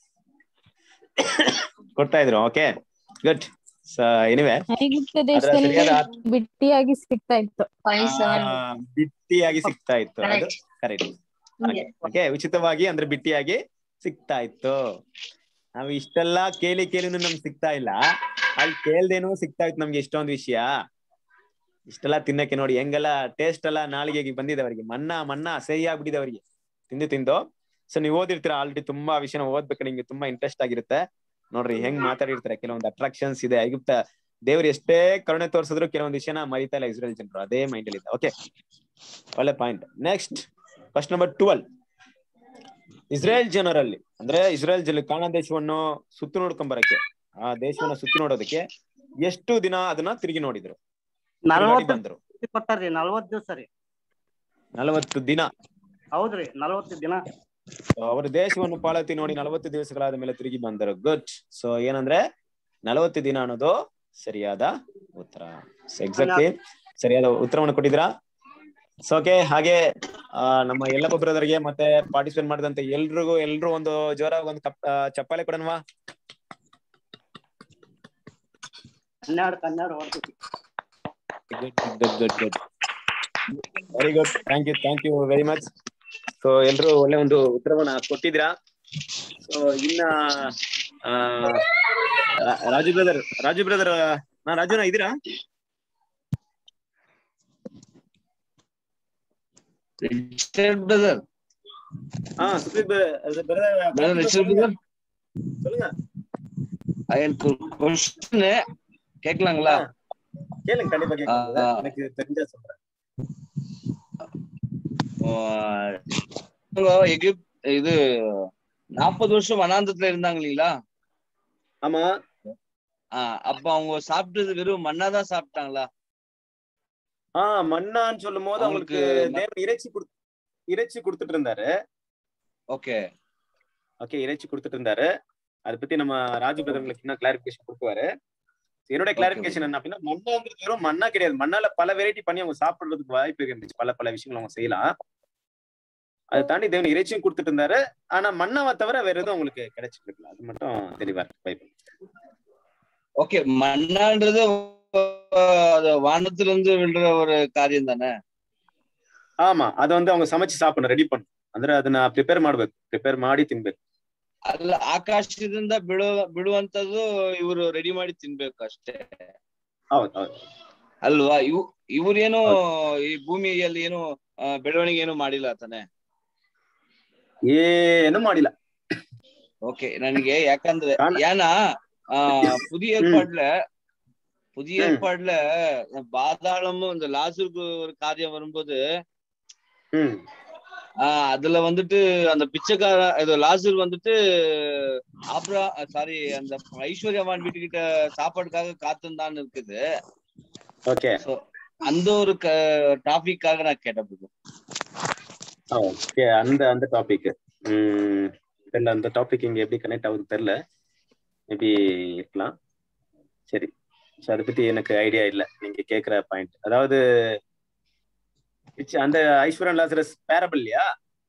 ಕೊಡ್ತಾ ಇದ್ರು ಓಕೆ ಗುಡ್ ಎನಿವೆ ಐಗುಪ್ತ ಅದರ ದೇಶದಲ್ಲಿ ಸರಿಯಾದ ಬಿಟ್ಟಿಯಾಗಿ ಸಿಗ್ತಾ ಇತ್ತು ಆ, ಬಿಟ್ಟಿಯಾಗಿ ಸಿಗ್ತಾ ಇತ್ತು ಅದು ಕರೆಕ್ಟ್ ಓಕೆ ಉಚಿತವಾಗಿ ಅಂದ್ರೆ ಬಿಟ್ಟಿಯಾಗಿ ಸಿಗ್ತಾ ಇತ್ತು ನಾವು ಇಷ್ಟೆಲ್ಲ ಕೇಳಿ ಕೇಳಿನೂ ನಮ್ಗೆ ಸಿಗ್ತಾ ಇಲ್ಲ ಅಲ್ಲಿ ಕೇಳ್ದೇನು ಸಿಗ್ತಾ ಇತ್ತು ನಮ್ಗೆ ಎಷ್ಟೊಂದು ವಿಷಯ ಇಷ್ಟೆಲ್ಲ ತಿನ್ನಕ್ಕೆ ನೋಡಿ ಹೆಂಗೆಲ್ಲ ಟೇಸ್ಟ್ ಎಲ್ಲ ನಾಲಿಗೆಗೆ ಬಂದಿದೆ ಅವರಿಗೆ ಮನ್ನಾ ಮನ್ನಾ ಸಹಿ ಆಗ್ಬಿಟ್ಟಿದೆ ಅವರಿಗೆ ತಿಂದು ತಿಂದು ಸೊ ನೀವು ಓದಿರ್ತೀರಾ ಆಲ್ರೆಡಿ ತುಂಬಾ ವಿಷಯನ ಓದ್ಬೇಕು ನಿಮ್ಗೆ ತುಂಬಾ ಇಂಟ್ರೆಸ್ಟ್ ಆಗಿರುತ್ತೆ ನೋಡ್ರಿ ಹೆಂಗ್ ಮಾತಾಡಿರ್ತಾರೆ ಕೆಲವೊಂದು ಅಟ್ರಾಕ್ಷನ್ಸ್ ಇದೆ ಐಗುಪ್ತ ದೇವ್ರು ಎಷ್ಟೇ ಕರುಣೆ ತೋರಿಸಿದ್ರು ಕೆಲವೊಂದು ವಿಷಯನ ಮರಿತಾ ಇಲ್ಲ ಇಸ್ರೇಲ್ ಜನರು ಅದೇ ಮೈಂಡ್ ಅಲ್ಲಿ ಇದೆ ಓಕೆ ಒಳ್ಳೆ point next first number twelve Israel ಜನರಲ್ಲಿ ಅಂದ್ರೆ ಇಸ್ರೇಲ್ ಜನ ಕಾನಾ ದೇಶವನ್ನು ಸುತ್ತು ನೋಡ್ಕೊಂಡ್ ಬರಕ್ಕೆ ಆ ದೇಶವನ್ನ ಸುತ್ತಿ ನೋಡೋದಕ್ಕೆ ಎಷ್ಟು ದಿನ ಅದನ್ನ ತಿರುಗಿ ನೋಡಿದ್ರು ತಿರುಗಾಡಿ ನಲ್ವತ್ತು ಬಂದ್ರು ದಿವ್ಸ ಕೊಟ್ಟಾರ್ರಿ ನಲ್ವತ್ತು ದಿವಸ ರೀ ನಲವತ್ತು ದಿನ ಹೌದ್ರಿ ನಲ್ವತ್ತು ದಿನ ಅವರ ದೇಶವನ್ನು ಪಾಳತಿ ನೋಡಿ ನಲವತ್ತು ದಿವಸಗಳಾದ ಮೇಲೆ ತಿರುಗಿ ಬಂದರು ಗುಡ್ ಸೊ ಏನಂದ್ರೆ ನಲವತ್ತು ದಿನ ಅನ್ನೋದು ಸರಿಯಾದ ಉತ್ತರ ಎಕ್ಸಾಕ್ಟ್ಲಿ ಸರಿಯಾದ ಉತ್ತರವನ್ನು ಕೊಟ್ಟಿದ್ರಾ ಸೊ ಓಕೆ ಹಾಗೆ ಆ, ನಮ್ಮ ಎಲ್ಲಪ್ಪ ಬ್ರದರ್ಗೆ ಮತ್ತೆ ಪಾರ್ಟಿಸಿಪೇಟ್ ಮಾಡಿದಂತ ಎಲ್ರಿಗೂ ಎಲ್ರು ಒಂದು ಜೋರಾಗಿ ಒಂದು ಕಪ್ ಆ, ಚಪ್ಪಾಳೆ ಕೊಡೋಣವಾ ಹನ್ನೆರಡು ಹನ್ನೆರಡು ಹೊಡ್ತೀವಿ good good good good very good thank you thank you very much so ಎಲ್ರು ಒಳ್ಳೆ ಒಂದು ಉತ್ತರವನ್ನ ಕೊಟ್ಟಿದ್ದೀರಾ ಸೊ ಇನ್ನ ಆ, ರಾ- ರಾಜು ಬ್ರದರ್ ರಾಜು ಬ್ರದರ್ ನಾ ರಾಜುನ ಇದೀರಾ பிரதர் ஆ Supreeth brother brother Richard brother சொல்லுங்க எனக்கு கொஸ்டின் கேட்கலாங்களா கேளுங்க கண்டிப்பா கேட்குங்க ஆ. எனக்கு தெரிஞ்சா சொல்றேன் ஆஹ் இவங்க எகிப்த் இது நாற்பது வருஷம் வனாந்தத்துல இருந்தாங்க இல்லைங்களா ஆமா ஆஹ் அப்ப அவங்க சாப்பிட்டது வெறும் மண்ணா தான் சாப்பிட்டாங்களா ஆ மன்னான்னு சொல்லும் போது அவங்களுக்கு அவங்களுக்கு தேவன் இறைச்சி குடு இறைச்சி கொடுத்துட்டு இருந்தாரு ஓகே ஓகே இறைச்சி கொடுத்துட்டு இருந்தாரு அதை பத்தி நம்ம ராஜு பிரதர் உங்களுக்கு இன்னும் கிளாரிபிகேஷன் கொடுக்குவாரு என்னோட கிளாரிபிகேஷன் என்ன அப்படின்னா மண்ணாங்கிறது வெறும் மண்ணா கிடையாது மண்ணால பல வெரைட்டி பண்ணி அவங்க சாப்பிடுறதுக்கு வாய்ப்பு இருந்துச்சு பல பல விஷயங்கள் அவங்க செய்யலாம் அதை தாண்டி தேவன் இறைச்சியும் கொடுத்துட்டு இருந்தாரு ஆனா மண்ணாவை தவிர வேற எதுவும் அவங்களுக்கு கிடைச்சிட்டு இருக்கல அது மட்டும் தெளிவா இருக்கு பைபிள் ஓகே மண்ணான்றது ஆஹ் அது வானத்துல இருந்து விழுற ஒரு காரியம் தானே ஆமா அதை வந்து அவங்க சமைச்சு சாப்பிடணும் ரெடி பண்ணணும் ಅಂದ್ರೆ ಅದನ್ನ ಪ್ರಿಪೇರ್ ಮಾಡ್ಬೇಕು ಪ್ರಿಪೇರ್ ಮಾಡಿ ತಿನ್ಬೇಕು ಅಲ್ಲ ಆಕಾಶದಿಂದ ಬೀಳುವ ಬೀಳುವಂತದ್ದು ಇವರು ರೆಡಿ ಮಾಡಿ ತಿನ್ಬೇಕು ಅಷ್ಟೇ ಹೌದು ಹೌದು ಅಲ್ವಾ ಇವ್ ಇವ್ರೇನು ಈ ಭೂಮಿಯಲ್ಲಿ ಏನು ಆ, ಬೆಳವಣಿಗೆ ಏನು ಮಾಡಿಲ್ಲ ತಾನೆ ಏನು ಮಾಡಿಲ್ಲ ஓகே ನನಗೆ ಯಾಕಂದ್ರೆ ஏன்னா ஆ, புதிய ஏற்பாடுல புதிய ம். ஏற்பாடுல பாதாளமும் இந்த லாசருக்கு ஒரு காரியம் வரும்போது ம் ஆஹ் அதுல வந்துட்டு அந்த பிச்சைக்கார இது லாசர் வந்துட்டு ஆப்ரா சாரி அந்த ஐஸ்வர்யவான் வீட்டுக்கிட்ட சாப்பாடுக்காக காத்திருந்தான்னு இருக்குது ஓகே So, அந்த ஒரு டாபிக்காக நான் கேட்டேன் ஓகே அந்த அந்த டாபிக் ம் தெரியல அந்த டாபிக் இங்க எப்படி கனெக்ட் ஆகுது தெரியல மேபி இருக்கலாம் சரி ஸோ அதை பத்தி எனக்கு ஐடியா இல்லை நீங்க கேக்குற பாயிண்ட் அதாவது which- அந்த ஐஸ்வர்யன் லாசரஸ் பேரபிள் இல்லையா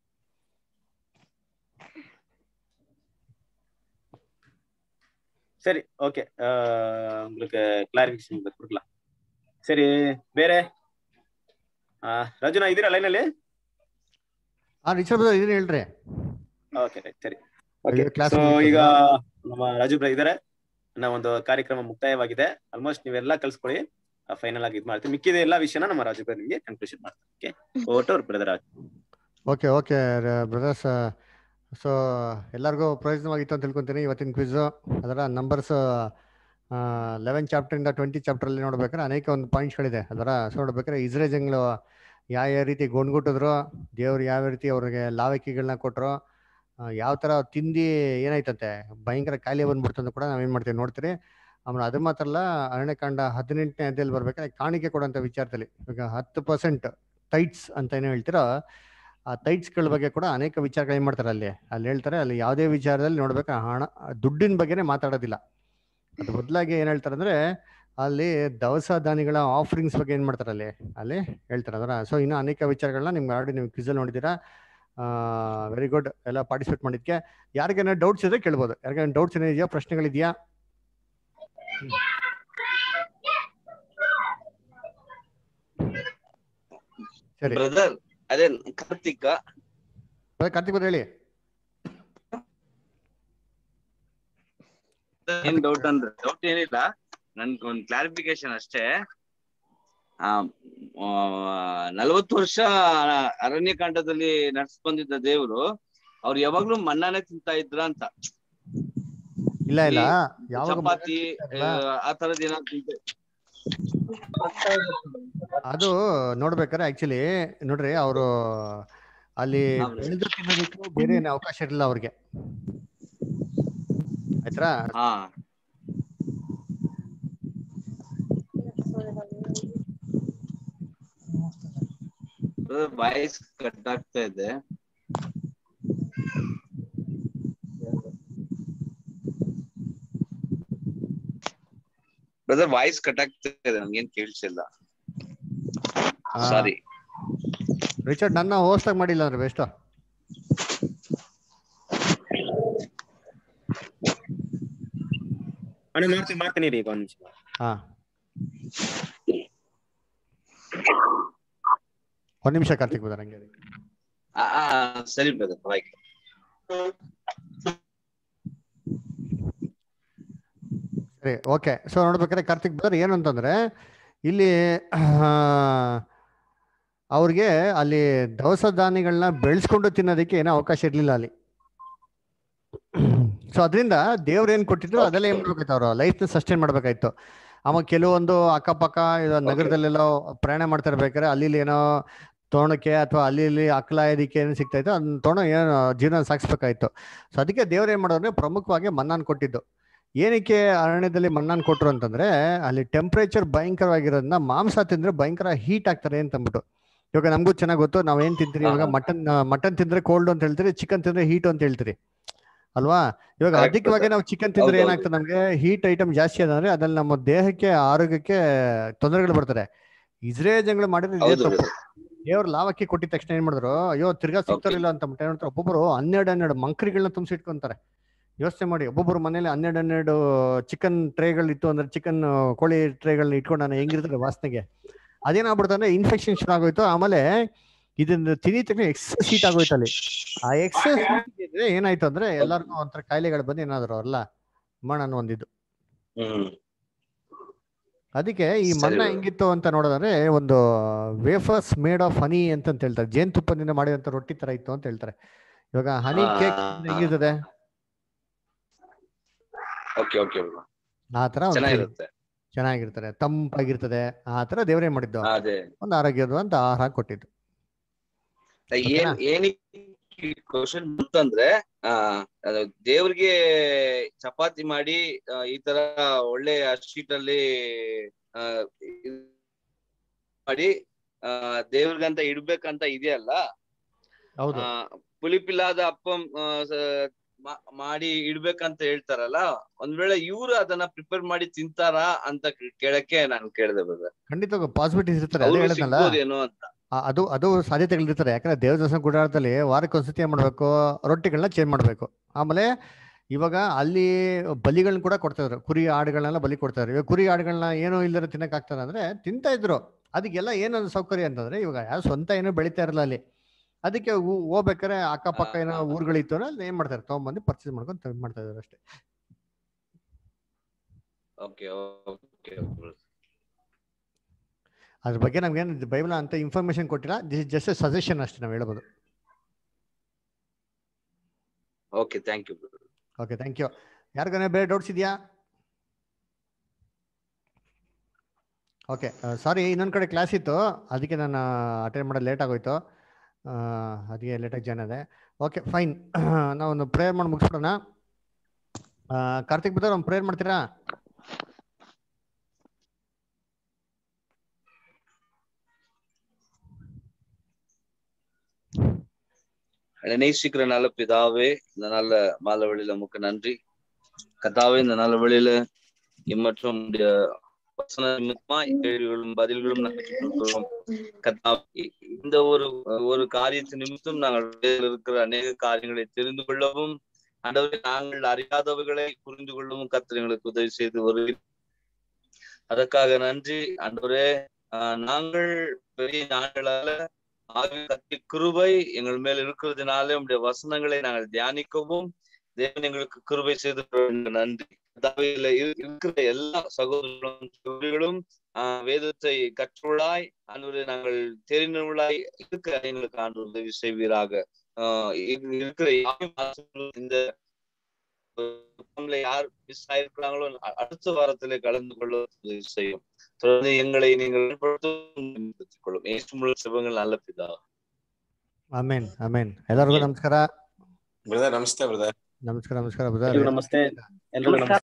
சரி ஓகே உங்களுக்கு கிளாரிஃபிகேஷன் கொடுக்கலாம் ಸರಿ ಬೇರೆ ಆ, ರಾಜುನಾ ಇದೀರಾ ಲೈನಲ್ಲಿ ಹಾ ರಿಷಬ್ ಬ್ರದರ್ ಇದನ್ನ ಹೇಳ್ರಿ ಓಕೆ ರೈಟ್ ಸರಿ ಓಕೆ ಈಗ class ಸೊ ಮುಗೀತಲ್ಲ? ಈಗ ನಮ್ಮ ರಾಜು ಬ್ರ ಇದಾರೆ ನನ್ನ ಒಂದು ಕಾರ್ಯಕ್ರಮ ಮುಕ್ತಾಯವಾಗಿದೆ ಆಲ್ಮೋಸ್ಟ್ ನೀವೆಲ್ಲ ಕಳ್ಸ್ಕೊಳ್ಳಿ ಫೈನಲ್ ಆಗಿ ಇದು ಮಾಡ್ತೀವಿ ಮಿಕ್ಕಿದ ಎಲ್ಲಾ ವಿಷಯನ ನಮ್ಮ ರಾಜು ಬ್ರ ನಿಮಗೆ ಕನ್ಕ್ಲೂಷನ್ ಮಾಡ್ತಾರೆ ಓಕೆ ಓಟ್ ಅವ್ರ brother okay okay brothers so ಎಲ್ಲರಿಗೂ ಪ್ರಯೋಜನವಾಗಿತ್ತು ಅಂತ ತಿಳ್ಕೊತೀನಿ ಇವತ್ತಿನ ಕ್ವಿಝು ಅದರ ನಂಬರ್ಸ್ ಲೆವೆನ್ ಚಾಪ್ಟರಿಂದ ಟ್ವೆಂಟಿ ಚಾಪ್ಟರಲ್ಲಿ ನೋಡ್ಬೇಕಾದ್ರೆ ಅನೇಕ ಒಂದು ಪಾಯಿಂಟ್ಸ್ಗಳಿದೆ ಅದರ ಸೊ ನೋಡ್ಬೇಕಾದ್ರೆ ಇಸ್ರೇಲ್ ಜಂಗ್ಲು ಯಾವ ಯಾವ ರೀತಿ ಗೊಂಡ್ಗುಟ್ಟಿದ್ರು ದೇವ್ರು ಯಾವ ರೀತಿ ಅವ್ರಿಗೆ ಲಾವಕಿಗಳನ್ನ ಕೊಟ್ಟರು ಯಾವ ಥರ ತಿಂದು ಏನಾಯ್ತಂತೆ ಭಯಂಕರ ಕಾಯಿಲೆ ಬಂದ್ಬಿಡ್ತು ಅಂತ ಕೂಡ ನಾವೇನು ಮಾಡ್ತೀವಿ ನೋಡ್ತೀರಿ ಆಮೇಲೆ ಅದು ಮಾತ್ರ ಅಲ್ಲ ಅರಣ್ಯಕಾಂಡ ಹದಿನೆಂಟನೇ ಅಧ್ಯಾಯಲ್ಲಿ ಬರ್ಬೇಕಾದ್ರೆ ಕಾಣಿಕೆ ಕೊಡುವಂಥ ವಿಚಾರದಲ್ಲಿ ಈಗ ಹತ್ತು ಪರ್ಸೆಂಟ್ ಟೈಟ್ಸ್ ಅಂತ ಏನು ಹೇಳ್ತೀರೋ ಆ ಟೈಟ್ಸ್ಗಳ ಬಗ್ಗೆ ಕೂಡ ಅನೇಕ ವಿಚಾರಗಳು ಏನ್ ಮಾಡ್ತಾರೆ ಅಲ್ಲಿ ಅಲ್ಲಿ ಹೇಳ್ತಾರೆ ಅಲ್ಲಿ ಯಾವುದೇ ವಿಚಾರದಲ್ಲಿ ನೋಡ್ಬೇಕು ಹಣ ದುಡ್ಡಿನ ಬಗ್ಗೆನೇ ಮಾತಾಡೋದಿಲ್ಲ ಅದ್ರ ಬದಲಾಗಿ ಏನ್ ಹೇಳ್ತಾರೆ ಅಂದ್ರೆ ಅಲ್ಲಿ ದವಸ ಧಾನ್ಯಗಳ ಆಫರಿಂಗ್ಸ್ ಬಗ್ಗೆ ಏನ್ ಮಾಡ್ತಾರೆ ಅಲ್ಲಿ ಅಲ್ಲಿ ಹೇಳ್ತಾರೆ ಅದರ ಸೊ ಇನ್ನು ಅನೇಕ ವಿಚಾರಗಳನ್ನ ನಿಮ್ಗೆ ಆಲ್ರೆಡಿ ನೀವು ಕ್ವಿಸಲ್ಲಿ ನೋಡಿದ್ದೀರಾ ವೆರಿ ಗುಡ್ ಎಲ್ಲ ಪಾರ್ಟಿಸಿಪೇಟ್ ಮಾಡಿದ್ಕೆ ಯಾರಿಗೇನೋ ಡೌಟ್ಸ್ ಇದ್ರೆ ಕೇಳ್ಬೋದು ಯಾರಿಗೇನೋ ಡೌಟ್ಸ್ ಏನಿದೆಯಾ ಪ್ರಶ್ನೆಗಳಿದೆಯಾ ಸರಿ ಬ್ರದರ್ ಅದೇ ಕಾರ್ತಿಕ ಕಾರ್ತಿಕ್ ಅವ್ರು ಹೇಳಿ ಏನ್ ಡೌಟ್ ಅಂದ್ರೆ ಡೌಟ್ ಏನಿಲ್ಲ ನನ್ಗೆ ಒಂದ್ ಕ್ಲಾರಿಫಿಕೇಶನ್ ಅಷ್ಟೇ ಆ ನಲವತ್ತು ವರ್ಷ ಅರಣ್ಯಕಾಂಡದಲ್ಲಿ ನಡ್ಸ್ ಬಂದಿದ್ದ ದೇವ್ರು ಅವ್ರು ಯಾವಾಗ್ಲೂ ಮಣ್ಣಾನೆ ತಿಂತಾ ಇದ್ರ ಅಂತ ಇಲ್ಲ ಇಲ್ಲ ಈ ಯಾವಾಗ ಚಪಾತಿ ಆ, ಆ ತರದ್ ಏನಾದ್ರು ತಿಂತ- ಅದು ನೋಡ್ಬೇಕಾದ್ರೆ ಆಕ್ಚುಲಿ ನೋಡ್ರಿ ಅವರು ಅಲ್ಲಿ ಬೆಳೆದು ತಿನ್ನೋದಕ್ಕೂ ಬೇರೆ ಏನು ಅವಕಾಶ ಇರಲಿಲ್ಲ ಅವ್ರಿಗೆ ಆಯ್ತಾ ಹಾ ವಾಯ್ಸ್ ಕಟ್ ಆಗ್ತಾ ಇದೆ ಬ್ರದರ್ ವಾಯ್ಸ್ ಕಟ್ ಆಗ್ತಾ ಇದೆ ನಮ್ಗೇನ್ ಕೇಳಿಸಿಲ್ಲ ಸಾರಿ ರಿಚರ್ಡ್ ನನ್ನ ಹೋಸ್ಟ್ ಆಗಿ ಮಾಡಿಲ್ಲ ಅಂದ್ರೆ ಬೆಸ್ಟ್ ಅಣ್ಣ ಮಾಡ್ತೀನಿ ಮಾಡ್ತೀನಿ ರೀ ಈಗ ಒಂದ್ ನಿಮಿಷ ಹಾ ಒಂದ್ ನಿಮಿಷ ಕಾರ್ತಿಕ್ ಬದ ನಂಗೆ ಆ, ಆ, ಸರಿ ಬ್ರದರ್ ಪರವಾಗಿಲ್ಲ ಸರಿ ಓಕೆ ಸೊ ನೋಡ್ಬೇಕಾದ್ರೆ ಕಾರ್ತಿಕ್ ಬದರ್ ಏನು ಅಂತಂದ್ರೆ ಇಲ್ಲಿ ಆ, ಅವ್ರಿಗೆ ಅಲ್ಲಿ ದವಸ ಧಾನ್ಯಗಳನ್ನ ಬೆಳೆಸ್ಕೊಂಡು ತಿನ್ನೋದಕ್ಕೆ ಏನೋ ಅವಕಾಶ ಇರ್ಲಿಲ್ಲ ಅಲ್ಲಿ ಸೊ ಅದರಿಂದ ದೇವ್ರು ಏನ್ ಕೊಟ್ಟಿದ್ರು ಅದೆಲ್ಲ ಏನ್ ಮಾಡ್ಬೇಕಾಯ್ತು ಅವರು ಲೈಫ್ ಸಸ್ಟೈನ್ ಮಾಡ್ಬೇಕಾಯ್ತು ಆಮೇಲೆ ಕೆಲವೊಂದು ಅಕ್ಕಪಕ್ಕ ಇದು ನಗರದಲ್ಲೆಲ್ಲೋ ಪ್ರಯಾಣ ಮಾಡ್ತಾ ಇರ್ಬೇಕಾದ್ರೆ ಅಲ್ಲಿ ಇಲ್ಲಿ ಏನೋ ತೋಣಕ್ಕೆ ಅಥವಾ ಅಲ್ಲಿ ಇಲ್ಲಿ ಅಕ್ಲಾಯದಿಕ್ಕೆ ಏನು ಸಿಗ್ತಾ ಇತ್ತು ಅದನ್ನ ತೋಣ ಏನೋ ಜೀವನ ಸಾಗಿಸ್ಬೇಕಾಯ್ತು ಸೊ ಅದಕ್ಕೆ ದೇವ್ರು ಏನ್ ಮಾಡೋದ್ರೆ ಪ್ರಮುಖವಾಗಿ ಮನ್ನಾನ್ ಕೊಟ್ಟಿದ್ದು ಏನಕ್ಕೆ ಅರಣ್ಯದಲ್ಲಿ ಮಣ್ಣಾನ್ ಕೊಟ್ರು ಅಂತಂದ್ರೆ ಅಲ್ಲಿ ಟೆಂಪರೇಚರ್ ಭಯಂಕರವಾಗಿರೋದ್ರಿಂದ ಮಾಂಸ ತಿಂದ್ರೆ ಭಯಂಕರ ಹೀಟ್ ಆಗ್ತಾರೆ ಅಂತ ಅಂದ್ಬಿಟ್ಟು ಇವಾಗ ನಮಗೂ ಚೆನ್ನಾಗಿ ಗೊತ್ತು ನಾವ್ ಏನ್ ತಿಂತೀರಿ ಇವಾಗ ಮಟನ್ ಮಟನ್ ತಿಂದ್ರೆ ಕೋಲ್ಡ್ ಅಂತ ಹೇಳ್ತೀರಿ ಚಿಕನ್ ತಿಂದ್ರೆ ಹೀಟ್ ಅಂತ ಹೇಳ್ತೀರಿ ಅಲ್ವಾ ಇವಾಗ Correct, ಅಧಿಕವಾಗಿ brother. ನಾವು ಚಿಕನ್ ತಿಂದ್ರೆ ಹೌದು, ಹೌದು. ಏನಾಗ್ತದೆ ನಮ್ಗೆ ಹೀಟ್ ಐಟಮ್ ಜಾಸ್ತಿ ಅದಂದ್ರೆ ಅದ್ರಲ್ಲಿ ನಮ್ಮ ದೇಹಕ್ಕೆ ಆರೋಗ್ಯಕ್ಕೆ ತೊಂದರೆಗಳು ಬರ್ತದೆ ಇಸ್ರೇಲ್ ಜಂಗಳು ಮಾಡಿದ್ರೆ ಇದೇ ಹೌದು ತಪ್ಪು brother. ದೇವ್ರ ಲಾವಕ್ಕಿ ಕೊಟ್ಟಿದ ತಕ್ಷಣ ಏನ್ ಮಾಡಿದ್ರು ಅಯ್ಯೋ ತಿರ್ಗಾ ಸಿಗ್ತಾರಿಲ್ಲ ಅಂತ ಏನ್ ಮಾಡ್ತಾರೆ ಒಬ್ಬೊಬ್ರು ಹನ್ನೆರಡು ಹನ್ನೆರಡು ಮಂಕ್ರಿಗಳನ್ನ ತುಂಬಿಸಿಟ್ಕೊಂತಾರೆ ಯೋಚನೆ ಮಾಡಿ ಒಬ್ಬೊಬ್ರು ಮನೇಲಿ ಹನ್ನೆರಡು ಹನ್ನೆರಡು ಚಿಕನ್ ಟ್ರೇಗಳು ಇತ್ತು ಅಂದ್ರೆ ಚಿಕನ್ ಕೋಳಿ ಟ್ರೇಗಳನ್ನ ಇಟ್ಕೊಂಡು ನಾನು ಹೆಂಗಿರ್ತದೆ ವಾಸನೆಗೆ ಅದೇನಾಗ್ಬಿಡ್ತು ಅಂದ್ರೆ ಇನ್ಫೆಕ್ಷನ್ ಶುರು ಆಗೋಯ್ತು ಆಮೇಲೆ ಇದನ್ನ ತಿನ್ನಿದ ತಕ್ಷಣ ಎಕ್ಸಸ್ ಹೀಟ್ ಆಗೋಯ್ತು ಅಲ್ಲಿ ಆ ಎಕ್ಸಸ್ ಏನಾಯ್ತು ಅಂದ್ರೆ ಎಲ್ಲರಿಗೂ ಒಂಥರ ಕಾಯಿಲೆಗಳು ಬಂದು ಏನಾದ್ರು ಅಲ್ಲ ಮಣ್ಣನ್ನು ಹೊಂದಿದ್ದು ಹ್ಮ್ ಅದಕ್ಕೆ ಈ ಸರಿ ಮಣ್ಣ brother. ಹೆಂಗಿತ್ತು ಅಂತ ನೋಡಿದ್ರೆ ಒಂದು ವೇಫರ್ಸ್ ಮೇಡ್ ಆಫ್ ಹನಿ ಅಂತ ಅಂತ ಹೇಳ್ತಾರೆ ಜೇನುತುಪ್ಪದಿಂದ ಮಾಡಿದಂತ ರೊಟ್ಟಿ ತರ ಇತ್ತು ಅಂತ ಹೇಳ್ತಾರೆ ಇವಾಗ ಹನಿ ಆ, ಕೇಕ್ ಹೆಂಗಿರ್ತದೆ ಓಕೆ ಓಕೆ ಆ ತರ ಒಂದು feeling. ಚೆನ್ನಾಗಿರುತ್ತೆ ಚೆನ್ನಾಗಿರ್ತದೆ ತಂಪಾಗಿರ್ತದೆ ಆ ತರ ದೇವ್ರೇ ಮಾಡಿದ್ದು ಅದೇ ಒಂದು ಆರೋಗ್ಯವಂತ ಆಹಾರ ಕೊಟ್ಟಿದ್ದು ಏನ್ ಏನಕ್ಕೆ ಕ್ವಶನ್ ಬಂತಂದ್ರೆ ಆ ಅದು ದೇವ್ರಿಗೆ ಚಪಾತಿ ಮಾಡಿ ಆ, ಈ ತರ ಒಳ್ಳೆ ಶೀಟ್ ಅಲ್ಲಿ ಆ, ಇದ್ ಮಾಡಿ ಆ ದೇವ್ರಿಗಂತ ಇಡ್ಬೇಕಂತ ಇದೆಯಲ್ಲ ಹೌದು ಆ, ಪುಳಿಪಿಲ್ಲಾದ ಅಪ್ಪಂ ಆ, ಸ- ಮಾ- ಮಾಡಿ ಇಡ್ಬೇಕಂತ ಹೇಳ್ತಾರಲ್ಲ ಒಂದ್ ವೇಳೆ ಇವ್ರು ಅದನ್ನ ಪ್ರಿಪೇರ್ ಮಾಡಿ ತಿಂತಾರಾ ಅಂತ ಕೇಳಕ್ಕೆ ನಾನು ಕೇಳಿದೆ ಬ್ರದರ್ ಖಂಡಿತ ಪಾಸಿಬಿಲಿಟೀಸ್ ಇರ್ತಾರೆ ಅದೇ ಅವ್ರು ಹೇಳಿದ್ನಲ್ಲ ಸಿಗ್ಬೋದೇನೋ ಅಂತ ಆ, ಅದು ಅದು ಸಾಧ್ಯತೆಗಳಿರ್ತಾರೆ ಯಾಕಂದ್ರೆ ದೇವ್ರ ದರ್ಶನ ಗುಡಾರದಲ್ಲಿ ವಾರಕ್ಕೆ ಒಂದ್ಸತಿ ಏನ್ ಮಾಡ್ಬೇಕು ರೊಟ್ಟಿಗಳನ್ನ ಚೇಂಜ್ ಮಾಡ್ಬೇಕು ಆಮೇಲೆ ಇವಾಗ ಅಲ್ಲಿ ಬಲಿಗಳನ್ನ ಕೂಡ ಕೊಡ್ತಾ ಇದ್ರು ಕುರಿ ಆಡುಗಳನ್ನೆಲ್ಲ ಬಲಿ ಕೊಡ್ತಾ ಇದ್ರು ಇವಾಗ ಕುರಿ ಆಡುಗಳನ್ನ ಏನೋ ಇಲ್ಲದ್ರೆ ತಿನ್ನಕ್ ಆಗ್ತಾರ ಅಂದ್ರೆ ತಿಂತಾ ಇದ್ರು ಅದಕ್ಕೆಲ್ಲ ಏನೊಂದು ಸೌಕರ್ಯ ಅಂತಂದ್ರೆ ಇವಾಗ ಯಾರು ಸ್ವಂತ ಏನೋ ಬೆಳಿತಾ ಇರಲ್ಲ ಅಲ್ಲಿ ಅದಕ್ಕೆ ಹೋ- ಹೋಗ್ಬೇಕಾರೆ ಅಕ್ಕಪಕ್ಕ ಏನೋ ಊರುಗಳಿತ್ತು ಅಂದ್ರೆ ಅಲ್ಲಿ ಏನ್ ಮಾಡ್ತಾರೆ ತಗೊಂಬಂದು ಪರ್ಚೇಸ್ ಮಾಡ್ಕೊಂಡು ತಗೊಂಡ್ ಮಾಡ್ತಾ ಇದಾರೆ ಅಷ್ಟೇ ಓಕೆ ಓಕೆ ಅದ್ರ ಬಗ್ಗೆ ನಮ್ಗೆ ಏನು ಬೈಬಲ್ ಅಂತ ಇನ್ಫಾರ್ಮೇಶನ್ ಕೊಟ್ಟಿಲ್ಲ ದಿಸ್ ಜಸ್ಟ್ ಸಜೆಷನ್ ಅಷ್ಟೇ ನಾವು ಹೇಳ್ಬೋದು okay thank you okay thank you ಯಾರಿಗಾನ ಬೇರೆ ಡೌಟ್ಸ್ ಇದೆಯಾ ಓಕೆ ಸಾರಿ ಇನ್ನೊಂದು ಕಡೆ ಕ್ಲಾಸ್ ಇತ್ತು ಅದಕ್ಕೆ ನಾನು ಅಟೆಂಡ್ ಮಾಡೋದು ಲೇಟ್ ಆಗೋಯ್ತು ಆ, ಅದಕ್ಕೆ ಲೇಟಾಗಿ ಜಾಯ್ನ್ ಆದೆ ಓಕೆ ಫೈನ್ ನಾವೊಂದು ಪ್ರೇಯರ್ ಮಾಡಿ ಮುಗಿಸ್ಬಿಡೋಣ ಆ, ಕಾರ್ತಿಕ್ ಬಿದ್ದವ್ರು ಒಂದು ಪ್ರೇಯರ್ ಮಾಡ್ತೀರಾ நேசிக்கிற நல்ல பிதாவே இந்த நல்ல மாலை வழியில உமக்கு நன்றி கதாவே இந்த நல்ல வழியில இம்மற்றும் உம்முடைய வசன நிமித்தமா கேள்விகளும் பதில்களும் நாங்கள் கொடுக்கிறோம். கர்த்தாவே, இந்த ஒரு ஒரு காரியத்தின் நிமித்தம் நாங்கள் வேலையில் இருக்கிற அநேக காரியங்களை தெரிந்து கொள்ளவும் ஆண்டவரே நாங்கள் அறியாதவைகளை புரிந்து கொள்ளவும் கர்த்தர் எங்களுக்கு உதவி செய்து வருகிறீர் அதற்காக நன்றி ஆண்டவரே ஆஹ் நாங்கள் பெரிய ஞானிகளால ஆகிய கத்தி கிருபை எங்கள் மேல் இருக்கிறதுனால உடைய வசனங்களை நாங்கள் தியானிக்கவும் தேவன் எங்களுக்கு கிருபை செய்து தர நன்றி கர்த்தாவே, இரு- இருக்கிற எல்லா சகோதரர்களும் சகோதரிகளும் ஆஹ் வேதத்தை கற்றுள்ளாய் ஆண்டவரே நாங்கள் தெரிந்தவர்களாய் இருக்க எங்களுக்கு ஆண்டு உதவி செய்வீராக ஆஹ் இங்க இருக்கிற யாரும் ஆசீர்வதித்து இந்த நம்மள யார் மிஸ் ஆயிருக்கிறாங்களோ அ- அடுத்த வாரத்திலே கலந்து கொள்ள உதவி செய்யும் தொடர்ந்து எங்களை நீங்கள் பயன்படுத்திக் கொள்ளும் ஏசு முழு சிவங்கள் நல்ல பிதா ಆಮೇನ್ ಆಮೇನ್ ಎಲ್ಲರಿಗೂ ನಮಸ್ಕಾರ ಬ್ರದರ್ ನಮಸ್ತೆ ಬ್ರದರ್ ನಮಸ್ಕಾರ ನಮಸ್ಕಾರ ಎಲ್ರಿಗೂ ಬ್ರದರ್ ನಮಸ್ತೆ ಎಲ್ರಿಗೂ ನಮಸ್ತೆ